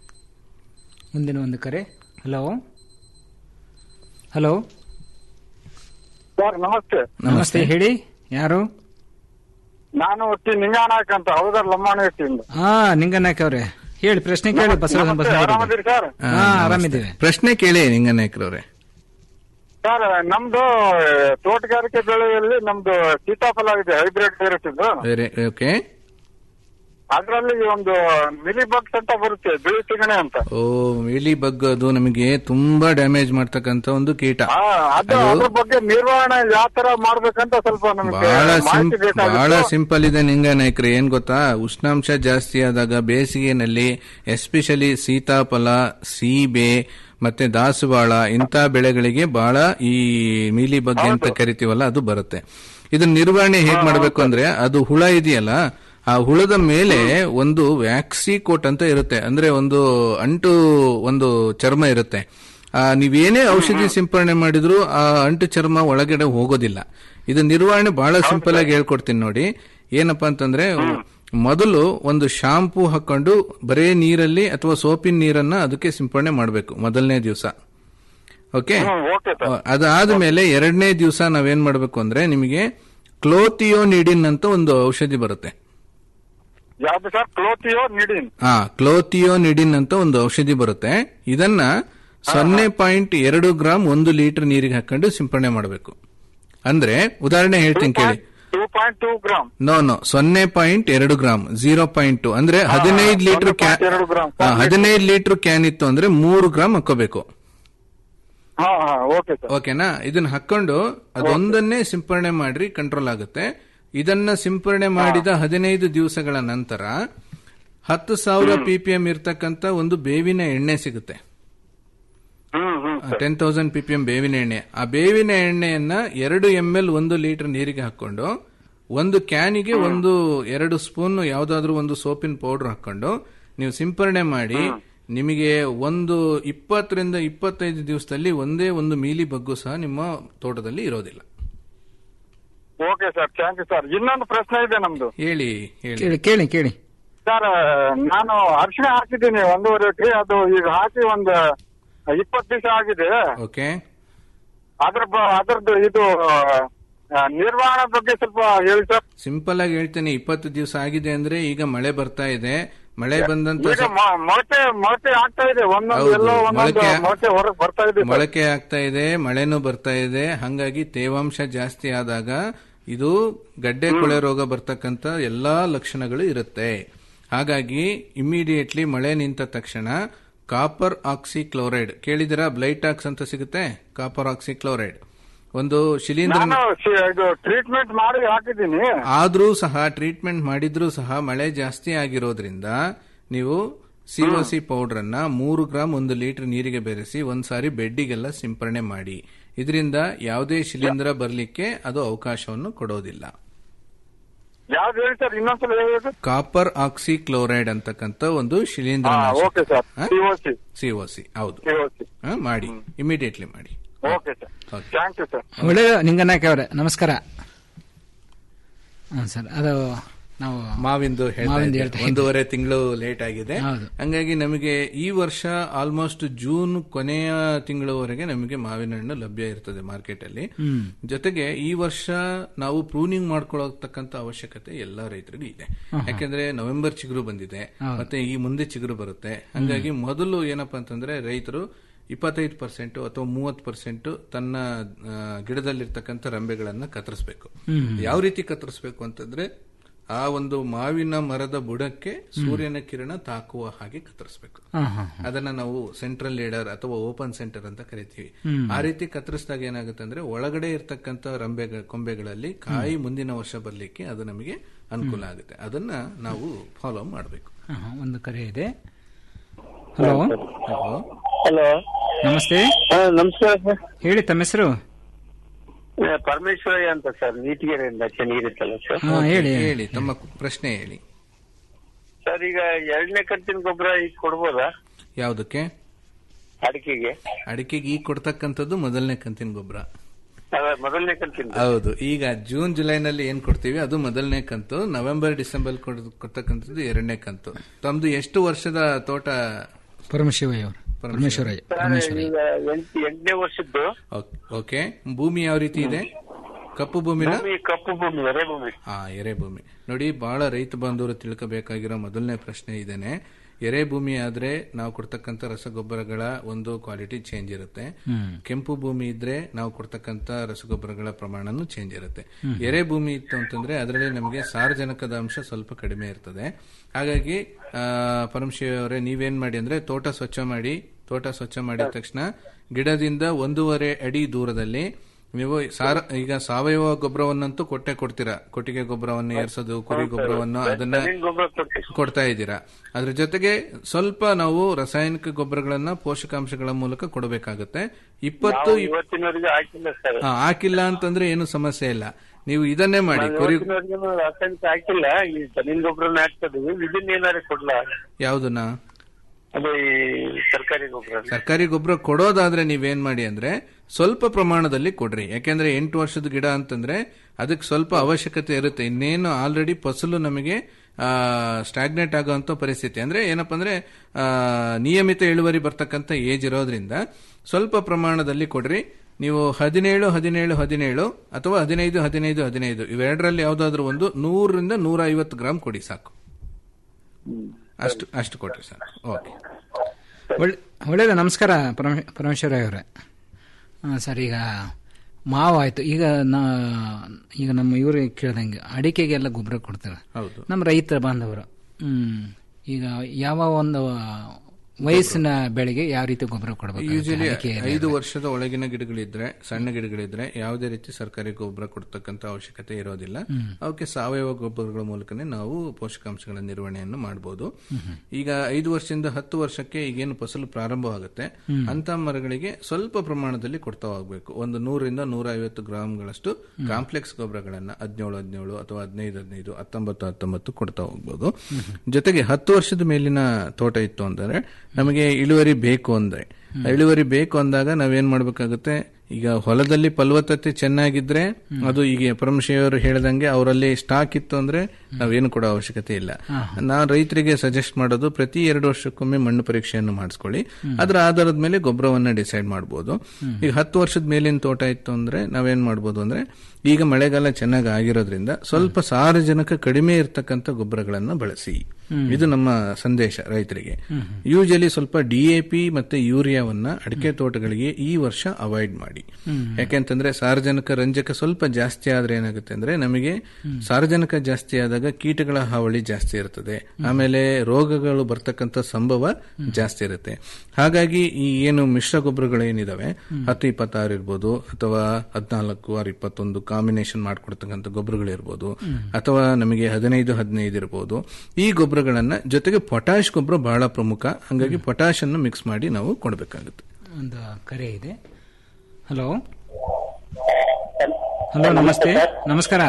ಮುಂದಿನ ಒಂದು ಕರೆ ಹಲೋ ಹಲೋ ಸರ್ ನಮಸ್ತೆ ನಮಸ್ತೆ ಹೇಳಿ ಯಾರು ನಾನು ಒಟ್ಟಿ ನಿಂಗಾನಾಯಕ್ ಅಂತ ಹೌದರ್ ಲಮ್ಮಾಣ ಎಟ್ಟಿಂದ ಹಾ ನಿಂಗನಾಯ್ಕ ಅವ್ರೆ ಹೇಳಿ ಪ್ರಶ್ನೆ ಕೇಳಿ ಬಸವರಾಜ್ ನಮಸ್ತೆ, ಬಸವರಾಜ್ ಆರಾಮದಿರಿ ಸರ್ ಹಾ ಆರಾಮಿದ್ದೀವಿ ಪ್ರಶ್ನೆ ಕೇಳಿ ನಿಂಗನಾಯ್ಕರವ್ರೆ ಸರ್ ನಮ್ದು ತೋಟಗಾರಿಕೆ ಬೆಳೆಯಲ್ಲಿ ನಮ್ದು ಸೀತಾಫಲ ಇದೆ ಹೈಬ್ರಿಡ್ ವೆರೈಟಿದು ಬೇರೆ ಓಕೆ ಅದ್ರಲ್ಲಿ ಒಂದು ಮಿಲಿ ಬಗ್ಸ್ ಅಂತ ಬರುತ್ತೆ ಬಿಳಿ ತಿಗಣೆ ಅಂತ ಓ ಮಿಲಿ ಬಗ್ ಅದು ನಮಗೆ ತುಂಬಾ ಡ್ಯಾಮೇಜ್ ಮಾಡ್ತಕ್ಕಂತ ಒಂದು ಕೀಟ ಆ, ಅದು ಅದ್ರ ಬಗ್ಗೆ ನಿರ್ವಹಣೆ ಯಾವ ತರ ಮಾಡ್ಬೇಕಂತ ಸ್ವಲ್ಪ ನಮಗೆ ಬಹಳ ಮಾಹಿತಿ ಸಿಂಪ್ ಬಹಳ ಬೇಕಾಗಿತ್ತು ಸಿಂಪಲ್ ಇದೆ ನಿಂಗ ನಾಯ್ಕ್ರೆ ಏನ್ ಗೊತ್ತಾ ಉಷ್ಣಾಂಶ ಜಾಸ್ತಿ ಆದಾಗ ಬೇಸಿಗೆನಲ್ಲಿ ಎಸ್ಪೆಷಲಿ ಸೀತಾಫಲ ಸೀಬೆ ಮತ್ತೆ ದಾಸವಾಳ ಇಂಥ ಬೆಳೆಗಳಿಗೆ ಬಹಳ ಈ ಮೀಲಿ ಬಗ್ಗೆ ಅಂತ ಕರಿತೀವಲ್ಲ ಅದು ಬರುತ್ತೆ ಇದನ್ನ ನಿರ್ವಹಣೆ ಹೇಗ್ ಮಾಡಬೇಕು ಅಂದ್ರೆ ಅದು ಹುಳ ಇದೆಯಲ್ಲ ಆ ಹುಳದ ಮೇಲೆ ಒಂದು ವ್ಯಾಕ್ಸಿ ಕೋಟ್ ಅಂತ ಇರುತ್ತೆ ಅಂದ್ರೆ ಒಂದು ಅಂಟು ಒಂದು ಚರ್ಮ ಇರುತ್ತೆ ಆ, ನೀವೇನೇ ಔಷಧಿ ಸಿಂಪರಣೆ ಮಾಡಿದ್ರು ಆ ಅಂಟು ಚರ್ಮ ಒಳಗಡೆ ಹೋಗೋದಿಲ್ಲ ಇದು ನಿರ್ವಹಣೆ ಬಹಳ ಸಿಂಪಲ್ ಆಗಿ ಹೇಳ್ಕೊಡ್ತೀನಿ ನೋಡಿ ಏನಪ್ಪಾ ಅಂತಂದ್ರೆ ಮೊದಲು ಒಂದು ಶಾಂಪೂ ಹಾಕೊಂಡು ಬರೇ ನೀರಲ್ಲಿ ಅಥವಾ ಸೋಪಿನ ನೀರನ್ನ ಅದಕ್ಕೆ ಸಿಂಪರಣೆ ಮಾಡಬೇಕು ಮೊದಲನೇ ದಿವಸ ಓಕೆ ಅದಾದ್ಮೇಲೆ ಎರಡನೇ ದಿವಸ ನಾವೇನ್ ಮಾಡಬೇಕು ಅಂದ್ರೆ ನಿಮಗೆ ಕ್ಲೋಥಿಯೋನಿಡಿನ್ ಅಂತ ಒಂದು ಔಷಧಿ ಬರುತ್ತೆ ಯಾವ್ದು ಸರ್ ಕ್ಲೋತಿಯೋ ನಿಡಿನ್ ಆ ಕ್ಲೋಥಿಯೋನಿಡಿನ್ ಅಂತ ಒಂದು ಔಷಧಿ ಬರುತ್ತೆ ಇದನ್ನ ಸೊನ್ನೆ ಪಾಯಿಂಟ್ ಎರಡು ಗ್ರಾಮ್ ಒಂದು ಲೀಟರ್ ನೀರಿಗೆ ಹಾಕೊಂಡು ಸಿಂಪರಣೆ ಮಾಡಬೇಕು ಅಂದ್ರೆ ಉದಾಹರಣೆ ಹೇಳ್ತೀನಿ ಕೇಳಿ two point two gram no no ಸೊನ್ನೆ ಪಾಯಿಂಟ್ ಎರಡು ಗ್ರಾಮ್ ಜೀರೋ ಪಾಯಿಂಟ್ ಟು ಅಂದ್ರೆ ಹದಿನೈದು ಲೀಟರ್ ಕ್ಯಾನ್ ಎರಡು ಗ್ರಾಮ್ ಹದಿನೈದು ಲೀಟರ್ ಕ್ಯಾನ್ ಇತ್ತು ಅಂದ್ರೆ ಮೂರು ಗ್ರಾಮ್ ಹಾಕೋಬೇಕು ಹಾ ಹಾ ಓಕೆ ಸರ್ ಓಕೆನಾ ಇದನ್ನ ಹಾಕೊಂಡು ಅದೊಂದನ್ನೇ ಸಿಂಪರಣೆ ಮಾಡ್ರಿ ಕಂಟ್ರೋಲ್ ಆಗುತ್ತೆ ಇದನ್ನ ಸಿಂಪರಣೆ ಮಾಡಿದ ಹದಿನೈದು ದಿವಸಗಳ ನಂತರ ಹತ್ತು ಸಾವಿರ ಪಿಪಿಎಂ ಇರ್ತಕ್ಕಂತ ಒಂದು ಬೇವಿನ ಎಣ್ಣೆ ಸಿಗುತ್ತೆ ಟೆನ್ ತೌಸಂಡ್ ಪಿಪಿಎಂ ಬೇವಿನ ಎಣ್ಣೆ ಆ ಬೇವಿನ ಎಣ್ಣೆಯನ್ನ ಎರಡು ಎಂ ಎಲ್ ಒಂದು ಲೀಟರ್ ನೀರಿಗೆ ಹಾಕೊಂಡು ಒಂದು ಕ್ಯಾನಿಗೆ ಒಂದು ಎರಡು ಸ್ಪೂನ್ ಯಾವ್ದಾದ್ರು ಒಂದು ಸೋಪಿನ ಪೌಡರ್ ಹಾಕೊಂಡು ನೀವು ಸಿಂಪರಣೆ ಮಾಡಿ ನಿಮಗೆ ಒಂದು ಇಪ್ಪತ್ತರಿಂದ ಇಪ್ಪತ್ತೈದು ದಿವಸದಲ್ಲಿ ಒಂದೇ ಒಂದು ಮೀಲಿ ಬಗ್ಗು ಸಹ ನಿಮ್ಮ ತೋಟದಲ್ಲಿ ಇರೋದಿಲ್ಲ okay sir thank you sir ಇನ್ನೊಂದು ಪ್ರಶ್ನೆ ಇದೆ ನಮ್ದು ಹೇಳಿ ಹೇಳಿ ಕೇಳಿ ಕೇಳಿ ಕೇಳಿ ಸರ್ ನಾನು ಅರಿಶಿಣ ಹಾಕಿದ್ದೀನಿ ಒಂದೂವರೆ ಎಕರೆ ಅದು ಈಗ ಹಾಕಿ ಒಂದು ಇಪ್ಪತ್ತು ದಿವಸ ಆಗಿದೆ ಓಕೆ ಅದ್ರ ಬ- ಅದ್ರದ್ದು ಇದು ಆ, ನಿರ್ವಹಣೆ ಬಗ್ಗೆ ಸ್ವಲ್ಪ ಹೇಳಿ ಸರ್ ಸಿಂಪಲ್ ಆಗಿ ಹೇಳ್ತೇನೆ ಇಪ್ಪತ್ತು ದಿವಸ ಆಗಿದೆ ಅಂದ್ರೆ ಈಗ ಮಳೆ ಬರ್ತಾ ಇದೆ ಮಳೆ ಬಂದಂತ ಈಗ ಮ- ಮೊಳಕೆ ಮೊಳಕೆ ಆಗ್ತಾ ಇದೆ ಒಂದೊಂದು ಹೌದು, ಎಲ್ಲೋ ಒಂದೊಂದು ಮೊಳಕೆ- ಮೊಳಕೆ ಹೊರಗೆ ಬರ್ತಾ ಇದೆ ಸರ್. ಮೊಳಕೆ ಆಗ್ತಾ ಇದೆ ಮಳೆನೂ ಬರ್ತಾ ಇದೆ ಹಂಗಾಗಿ ತೇವಾಂಶ ಜಾಸ್ತಿ ಆದಾಗ ಇದು ಗಡ್ಡೆ ಕೊಳೆ ರೋಗ ಬರ್ತಕ್ಕಂತ ಎಲ್ಲಾ ಲಕ್ಷಣಗಳು ಇರುತ್ತೆ ಹಾಗಾಗಿ ಇಮಿಡಿಯೇಟ್ಲಿ ಮಳೆ ನಿಂತ ತಕ್ಷಣ ಕಾಪರ್ ಆಕ್ಸಿ ಕ್ಲೋರೈಡ್ ಕೇಳಿದಿರಾ ಬ್ಲೈಟಾಕ್ಸ್ ಅಂತ ಸಿಗುತ್ತೆ ಕಾಪರ್ ಆಕ್ಸಿ ಕ್ಲೋರೈಡ್ ಒಂದು ಶಿಲೀಂಧ್ರ ನಾನು ಶಿ- ಇದು ಟ್ರೀಟ್ಮೆಂಟ್ ಮಾಡಿ ಹಾಕಿದ್ದೀನಿ ಆದ್ರೂ ಸಹ ಟ್ರೀಟ್ಮೆಂಟ್ ಮಾಡಿದ್ರೂ ಸಹ ಮಳೆ ಜಾಸ್ತಿ ಆಗಿರೋದ್ರಿಂದ ನೀವು ಸಿಒಸಿ ಪೌಡರ್ ಅನ್ನ ಮೂರು ಗ್ರಾಮ್ ಒಂದು ಲೀಟರ್ ನೀರಿಗೆ ಬೆರೆಸಿ ಒಂದ್ಸಾರಿ ಬೆಡ್ಡಿಗೆಲ್ಲ ಸಿಂಪರಣೆ ಮಾಡಿ ಇದರಿಂದ ಯಾವುದೇ ಶಿಲೀಂಧ್ರ ಬರಲಿಕ್ಕೆ ಅದು ಅವಕಾಶವನ್ನು ಕೊಡೋದಿಲ್ಲ ಯಾವ್ದು ಹೇಳಿ ಸರ್ ಇನ್ನೊಂದ್ಸಲ ಹೇಳಿ ಕಾಪರ್ ಆಕ್ಸಿ ಕ್ಲೋರೈಡ್ ಅಂತಕ್ಕಂಥ ಒಂದು ಶಿಲೀಂಧ್ರ ಓಕೆ ಸರ್ ಸಿಒಸಿ ಸಿಒಸಿ ಹೌದು ಸಿಒಸಿ ಹಾ, ಮಾಡಿ ಇಮಿಡಿಯೇಟ್ಲಿ ಮಾಡಿ okay sir thank you sir ಒಳ್ಳೆಯದು ನಿಂಗನಾಯ್ಕ ಅವರೇ ನಮಸ್ಕಾರ ಹಾಂ ಸರ್ ಅದು ನಾವು ಮಾವಿಂದು ಹೇಳ್ತಾ ಮಾವಿಂದು ಇದ್ದೆ. ಹೇಳ್ತಾ ಇದ್ದೆ. ಒಂದೂವರೆ ತಿಂಗಳು ಲೇಟ್ ಆಗಿದೆ ಹೌದು. ಹಂಗಾಗಿ ನಮಗೆ ಈ ವರ್ಷ ಆಲ್ಮೋಸ್ಟ್ ಜೂನ್ ಕೊನೆಯ ತಿಂಗಳವರೆಗೆ ನಮಗೆ ಮಾವಿನ ಹಣ್ಣು ಲಭ್ಯ ಇರ್ತದೆ ಮಾರ್ಕೆಟ್ ಅಲ್ಲಿ ಹ್ಮ್. ಜೊತೆಗೆ ಈ ವರ್ಷ ನಾವು ಪ್ರೂನಿಂಗ್ ಮಾಡ್ಕೊಳ್ಳತಕ್ಕಂತ ಅವಶ್ಯಕತೆ ಎಲ್ಲಾ ರೈತರಿಗೂ ಇದೆ ಆಹಾ. ಯಾಕೆಂದ್ರೆ ನವೆಂಬರ್ ಚಿಗುರು ಬಂದಿದೆ ಹೌದು. ಮತ್ತೆ ಈ ಮುಂದೆ ಚಿಗುರು ಬರುತ್ತೆ ಹಂಗಾಗಿ ಮೊದಲು ಏನಪ್ಪಾ ಅಂತಂದ್ರೆ ರೈತರು ಇಪ್ಪತ್ತೈದು ಪರ್ಸೆಂಟ್ ಅಥವಾ ಮೂವತ್ತು ಪರ್ಸೆಂಟ್ ತನ್ನ ಆ, ಗಿಡದಲ್ಲಿರ್ತಕ್ಕಂಥ ರಂಬೆಗಳನ್ನ ಕತ್ತರಿಸಬೇಕು ಹ್ಮ್. ಯಾವ ರೀತಿ ಕತ್ತರಿಸಬೇಕು ಅಂತಂದ್ರೆ ಆ ಒಂದು ಮಾವಿನ ಮರದ ಬುಡಕ್ಕೆ ಸೂರ್ಯನ ಕಿರಣ ತಾಕುವ ಹಾಗೆ ಕತ್ತರಿಸಬೇಕು ಹಾ, ಹಾ, ಅದನ್ನ ನಾವು ಸೆಂಟ್ರಲ್ ಲೀಡರ್ ಅಥವಾ ಓಪನ್ ಸೆಂಟರ್ ಅಂತ ಕರಿತೀವಿ ಹ್ಮ್. ಆ ರೀತಿ ಕತ್ತರಿಸಿದಾಗ ಏನಾಗುತ್ತೆ ಅಂದ್ರೆ ಒಳಗಡೆ ಇರ್ತಕ್ಕಂಥ ರಂಬೆ ಕೊಂಬೆಗಳಲ್ಲಿ ಕಾಯಿ ಮುಂದಿನ ವರ್ಷ ಬರ್ಲಿಕ್ಕೆ ಅದು ನಮಗೆ ಅನುಕೂಲ ಆಗುತ್ತೆ ಅದನ್ನ ನಾವು ಫಾಲೋ ಮಾಡಬೇಕು ಹಾ, ಹಾ, ಒಂದು ಕರೆ ಇದೆ ಹಲೋ ಹಲೋ ನಮಸ್ತೆ ನಮಸ್ಕಾರ ಸರ್ ಹೇಳಿ ತಮ್ಮ ಹೆಸರು ಪರಮೇಶ್ವರಿ ಅಂತ ಸರ್ ನೀತಿಗೆರೆಯಿಂದ ಚೆನ್ನಾಗಿರುತ್ತಲ್ಲ ಸರ್ ಹಾ, ಹೇಳಿ. ಹೇಳಿ ತಮ್ಮ ಪ್ರಶ್ನೆ ಹೇಳಿ ಸರ್ ಈಗ ಎರಡನೇ ಕಂತಿನ ಗೊಬ್ಬರ ಈಗ ಕೊಡ್ಬೋದಾ ಯಾವುದಕ್ಕೆ ಅಡಿಕೆಗೆ ಅಡಿಕೆಗೆ ಈಗ ಕೊಡ್ತಕ್ಕಂಥದ್ದು ಮೊದಲನೇ ಕಂತಿನ ಗೊಬ್ಬರ ಅದ ಮೊದಲನೇ ಕಂತಿನ ಹೌದು ಈಗ ಜೂನ್ ಜುಲೈನಲ್ಲಿ ಏನ್ ಕೊಡ್ತೀವಿ ಅದು ಮೊದಲನೇ ಕಂತು ನವೆಂಬರ್ ಡಿಸೆಂಬರ್ ಕೊಡ್ತಕ್ಕಂಥದ್ದು ಎರಡನೇ ಕಂತು ತಮ್ದು ಎಷ್ಟು ವರ್ಷದ ತೋಟ ಪರಮಶಿವಯ್ಯ ಅವರು ಪರಮೇಶ್ವರಯ್ಯ ಪರಮೇಶ್ವರಯ್ಯ ಈಗ ಎಂಟ್- ಎಂಟನೇ ವರ್ಷದ್ದು ಓಕೆ ಭೂಮಿ ಯಾವ ರೀತಿ ಇದೆ ಕಪ್ಪು ಭೂಮಿನ ಭೂಮಿ ಕಪ್ಪು ಭೂಮಿ ಎರೆ ಭೂಮಿ ಆ ಎರೆ ಭೂಮಿ ನೋಡಿ ಬಹಳ ರೈತ ಬಾಂಧವರು ತಿಳ್ಕೋಬೇಕಾಗಿರೋ ಮೊದಲನೇ ಪ್ರಶ್ನೆ ಇದೇನೆ ಎರೆ ಭೂಮಿ ಆದ್ರೆ ನಾವು ಕೊಡ್ತಕ್ಕಂಥ ರಸಗೊಬ್ಬರಗಳ ಒಂದು ಕ್ವಾಲಿಟಿ ಚೇಂಜ್ ಇರುತ್ತೆ ಹ್ಮ್. ಕೆಂಪು ಭೂಮಿ ಇದ್ರೆ ನಾವು ಕೊಡ್ತಕ್ಕಂಥ ರಸಗೊಬ್ಬರಗಳ ಪ್ರಮಾಣನೂ ಚೇಂಜ್ ಇರುತ್ತೆ ಹ್ಮ್. ಎರೆ ಭೂಮಿ ಇತ್ತು ಅಂತಂದ್ರೆ ಅದರಲ್ಲಿ ನಮಗೆ ಸಾರಜನಕದ ಅಂಶ ಸ್ವಲ್ಪ ಕಡಿಮೆ ಇರ್ತದೆ ಹಾಗಾಗಿ ಆ, ಪರಮಶಿವ ಅವರೇ ನೀವೇನ್ ಮಾಡಿ ಅಂದ್ರೆ ತೋಟ ಸ್ವಚ್ಛ ಮಾಡಿ ತೋಟ ಸ್ವಚ್ಛ ಮಾಡಿದ ತಕ್ಷಣ ಗಿಡದಿಂದ ಒಂದೂವರೆ ಅಡಿ ದೂರದಲ್ಲಿ ನೀವು ಸಾರ ಈಗ ಸಾವಯವ ಗೊಬ್ಬರವನ್ನಂತೂ ಕೊಟ್ಟೆ ಕೊಡ್ತೀರಾ ಕೊಟ್ಟಿಗೆ ಗೊಬ್ಬರವನ್ನು ಏರ್ಸೋದು ಕುರಿ ಗೊಬ್ಬರವನ್ನು ಅದನ್ನ ಕೊಡ್ತಾ ಇದ್ದೀರಾ ಅದ್ರ ಜೊತೆಗೆ ಸ್ವಲ್ಪ ನಾವು ರಾಸಾಯನಿಕ ಗೊಬ್ಬರಗಳನ್ನ ಪೋಷಕಾಂಶಗಳ ಮೂಲಕ ಕೊಡಬೇಕಾಗುತ್ತೆ ಇಪ್ಪತ್ತು ನಾವು ಇವತ್ತಿನವರೆಗೆ ಹಾಕಿಲ್ಲ ಸರ್ ಆ, ಹಾಕಿಲ್ಲ ಅಂತಂದ್ರೆ ಏನು ಸಮಸ್ಯೆ ಇಲ್ಲ ನೀವು ಇದನ್ನೇ ಮಾಡಿ ಕುರಿ ಇವತ್ತಿನವರೆಗೂ ರಾಸಾಯನಿಕ ಹಾಕಿಲ್ಲ ಈ ಜಮೀನ್ ಗೊಬ್ಬರನ ಹಾಕ್ತದೀವಿ ಇದನ್ನ ಏನಾರು ಕೊಡ್ಲಾ ಯಾವ್ದನ್ನ ಅದು ಈ ಸರ್ಕಾರಿ ಗೊಬ್ಬರ ಸರ್ಕಾರಿ ಗೊಬ್ಬರ ಕೊಡೋದಾದ್ರೆ ನೀವೇನ್ ಮಾಡಿ ಅಂದ್ರೆ ಸ್ವಲ್ಪ ಪ್ರಮಾಣದಲ್ಲಿ ಕೊಡ್ರಿ ಯಾಕೆಂದ್ರೆ ಎಂಟು ವರ್ಷದ ಗಿಡ ಅಂತಂದ್ರೆ ಅದಕ್ಕೆ ಸ್ವಲ್ಪ ಅವಶ್ಯಕತೆ ಇರುತ್ತೆ ಇನ್ನೇನು ಆಲ್ರೆಡಿ ಫಸಲು ನಮಗೆ ಸ್ಟಾಗ್ನೇಟ್ ಆಗುವಂತ ಪರಿಸ್ಥಿತಿ ಅಂದ್ರೆ ಏನಪ್ಪಾ ಅಂದ್ರೆ ಆ, ನಿಯಮಿತ ಇಳುವರಿ ಬರ್ತಕ್ಕಂಥ ಏಜ್ ಇರೋದ್ರಿಂದ ಸ್ವಲ್ಪ ಪ್ರಮಾಣದಲ್ಲಿ ಕೊಡ್ರಿ ನೀವು ಹದಿನೇಳು ಹದಿನೇಳು ಹದಿನೇಳು ಅಥವಾ ಹದಿನೈದು ಹದಿನೈದು ಹದಿನೈದು ಇವೆರಡರಲ್ಲಿ ಯಾವ್ದಾದ್ರು ಒಂದು ನೂರರಿಂದ ನೂರ ಐವತ್ತು ಗ್ರಾಮ್ ಕೊಡಿ ಸಾಕು ಅಷ್ಟು ಅಷ್ಟು ಕೊಟ್ರಿ ಸರ್ ಓಕೆ ಒಳ್ಳೆ ಒಳ್ಳೇದು ನಮಸ್ಕಾರ ಪರಮ- ಪರಮೇಶ್ವರ ಅವರೇ ಹಾಂ ಸರ್ ಈಗ ಮಾವು ಆಯ್ತು ಈಗ ನಾ ಈಗ ನಮ್ಮ ಇವರು ಕೇಳ್ದಂಗೆ ಅಡಿಕೆಗೆಲ್ಲ ಗೊಬ್ಬರ ಕೊಡ್ತಾರೆ ಹೌದು ನಮ್ಮ ರೈತ ಬಾಂಧವರು ಹ್ಮ್ ಈಗ ಯಾವ ಒಂದು ವಯಸ್ಸಿನ ಬೆಳೆಗೆ ಯಾವ ರೀತಿ ಗೊಬ್ಬರ ಕೊಡಬೇಕು ಯೂಶಲಿ ಅಡಿಕೆ ಐದು ವರ್ಷದ ಒಳಗಿನ ಗಿಡಗಳಿದ್ರೆ ಸಣ್ಣ ಗಿಡಗಳಿದ್ರೆ ಯಾವುದೇ ರೀತಿ ಸರ್ಕಾರಿ ಗೊಬ್ಬರ ಕೊಡ್ತಕ್ಕಂತ ಅವಶ್ಯಕತೆ ಇರೋದಿಲ್ಲ ಹ್ಮ್. ಅವಕ್ಕೆ ಸಾವಯವ ಗೊಬ್ಬರಗಳ ಮೂಲಕನೇ ನಾವು ಪೋಷಕಾಂಶಗಳ ನಿರ್ವಹಣೆಯನ್ನು ಮಾಡಬಹುದು ಈಗ ಐದು ವರ್ಷದಿಂದ ಹತ್ತು ವರ್ಷಕ್ಕೆ ಈಗೇನು ಫಸಲು ಪ್ರಾರಂಭವಾಗುತ್ತೆ ಹ್ಮ್. ಅಂತ ಮರಗಳಿಗೆ ಸ್ವಲ್ಪ ಪ್ರಮಾಣದಲ್ಲಿ ಕೊಡ್ತಾ ಹೋಗ್ಬೇಕು ಒಂದು ನೂರರಿಂದ ನೂರ ಐವತ್ತು ಗ್ರಾಮ್ಗಳಷ್ಟು ಕಾಂಪ್ಲೆಕ್ಸ್ ಗೊಬ್ಬರಗಳನ್ನ ಹದಿನೇಳು ಹದಿನೇಳು ಅಥವಾ ಹದಿನೈದು ಹದಿನೈದು ಹತ್ತೊಂಬತ್ತು ಹತ್ತೊಂಬತ್ತು ಕೊಡ್ತಾ ಹೋಗ್ಬೋದು ಜೊತೆಗೆ ಹತ್ತು ವರ್ಷದ ಮೇಲಿನ ತೋಟ ಇತ್ತು ಅಂದರೆ ನಮಗೆ ಇಳುವರಿ ಬೇಕು ಅಂದ್ರೆ ಆ ಇಳುವರಿ ಬೇಕು ಅಂದಾಗ ನಾವೇನ್ ಮಾಡ್ಬೇಕಾಗುತ್ತೆ ಈಗ ಹೊಲದಲ್ಲಿ ಫಲವತ್ತತೆ ಚೆನ್ನಾಗಿದ್ರೆ ಅದು ಈಗ ಪರಮಶಿವರು ಹೇಳ್ದಂಗೆ ಅವರಲ್ಲಿ ಸ್ಟಾಕ್ ಇತ್ತು ಅಂದ್ರೆ ನಾವೇನು ಕೊಡೋ ಅವಶ್ಯಕತೆ ಇಲ್ಲ ನಾನು ರೈತರಿಗೆ ಸಜೆಸ್ಟ್ ಮಾಡೋದು ಪ್ರತಿ ಎರಡು ವರ್ಷಕ್ಕೊಮ್ಮೆ ಮಣ್ಣು ಪರೀಕ್ಷೆಯನ್ನು ಮಾಡಿಸ್ಕೊಳ್ಳಿ ಅದರ ಆಧಾರದ ಮೇಲೆ ಗೊಬ್ಬರವನ್ನ ಡಿಸೈಡ್ ಮಾಡಬಹುದು ಈಗ ಹತ್ತು ವರ್ಷದ ಮೇಲಿನ ತೋಟ ಇತ್ತು ಅಂದ್ರೆ ನಾವೇನ್ ಮಾಡ್ಬೋದು ಅಂದ್ರೆ ಈಗ ಮಳೆಗಾಲ ಚೆನ್ನಾಗಿ ಆಗಿರೋದ್ರಿಂದ ಸ್ವಲ್ಪ ಸಾರಜನಕ ಕಡಿಮೆ ಇರತಕ್ಕಂತ ಗೊಬ್ಬರಗಳನ್ನ ಬಳಸಿ ಹ್ಮ್. ಇದು ನಮ್ಮ ಸಂದೇಶ ರೈತರಿಗೆ ಯೂಶಲಿ ಸ್ವಲ್ಪ ಡಿಎಪಿ ಮತ್ತೆ ಯೂರಿಯಾವನ್ನ ಅಡಿಕೆ ತೋಟಗಳಿಗೆ ಈ ವರ್ಷ ಅವಾಯ್ಡ್ ಮಾಡಿ ಹ್ಮ್. ಯಾಕೆಂತಂದ್ರೆ ಸಾರಜನಕ ರಂಜಕ ಸ್ವಲ್ಪ ಜಾಸ್ತಿ ಆದ್ರೆ ಏನಾಗುತ್ತೆ ಅಂದ್ರೆ ನಮಗೆ ಸಾರಜನಕ ಜಾಸ್ತಿ ಆದಾಗ ಕೀಟಗಳ ಹಾವಳಿ ಜಾಸ್ತಿ ಇರ್ತದೆ ಆಮೇಲೆ ರೋಗಗಳು ಬರ್ತಕ್ಕಂಥ ಸಂಭವ ಜಾಸ್ತಿ ಇರುತ್ತೆ ಹಾಗಾಗಿ ಈ ಏನು ಮಿಶ್ರ ಗೊಬ್ಬರಗಳು ಏನಿದಾವೆ ಹತ್ತು ಇಪ್ಪತ್ತಾರು ಇರ್ಬೋದು ಅಥವಾ ಹದಿನಾಲ್ಕು ಆರು ಇಪ್ಪತ್ತೊಂದು ಕಾಂಬಿನೇಷನ್ ಮಾಡ್ಕೊಡ್ತಕ್ಕಂಥ ಗೊಬ್ಬರಗಳು ಇರ್ಬೋದು ಅಥವಾ ನಮಗೆ ಹದಿನೈದು ಹದಿನೈದು ಇರ್ಬೋದು ಈ ಗೊಬ್ಬರಗಳನ್ನ ಜೊತೆಗೆ ಪೊಟ್ಯಾಶ್ ಗೊಬ್ಬರ ಬಹಳ ಪ್ರಮುಖ ಹಂಗಾಗಿ ಪೊಟ್ಯಾಶ್ ಅನ್ನು ಮಿಕ್ಸ್ ಮಾಡಿ ನಾವು ಕೊಡಬೇಕಾಗುತ್ತೆ ಒಂದು ಕರೆ ಇದೆ ಹಲೋ ಹಲೋ ನಮಸ್ತೆ ನಮಸ್ಕಾರ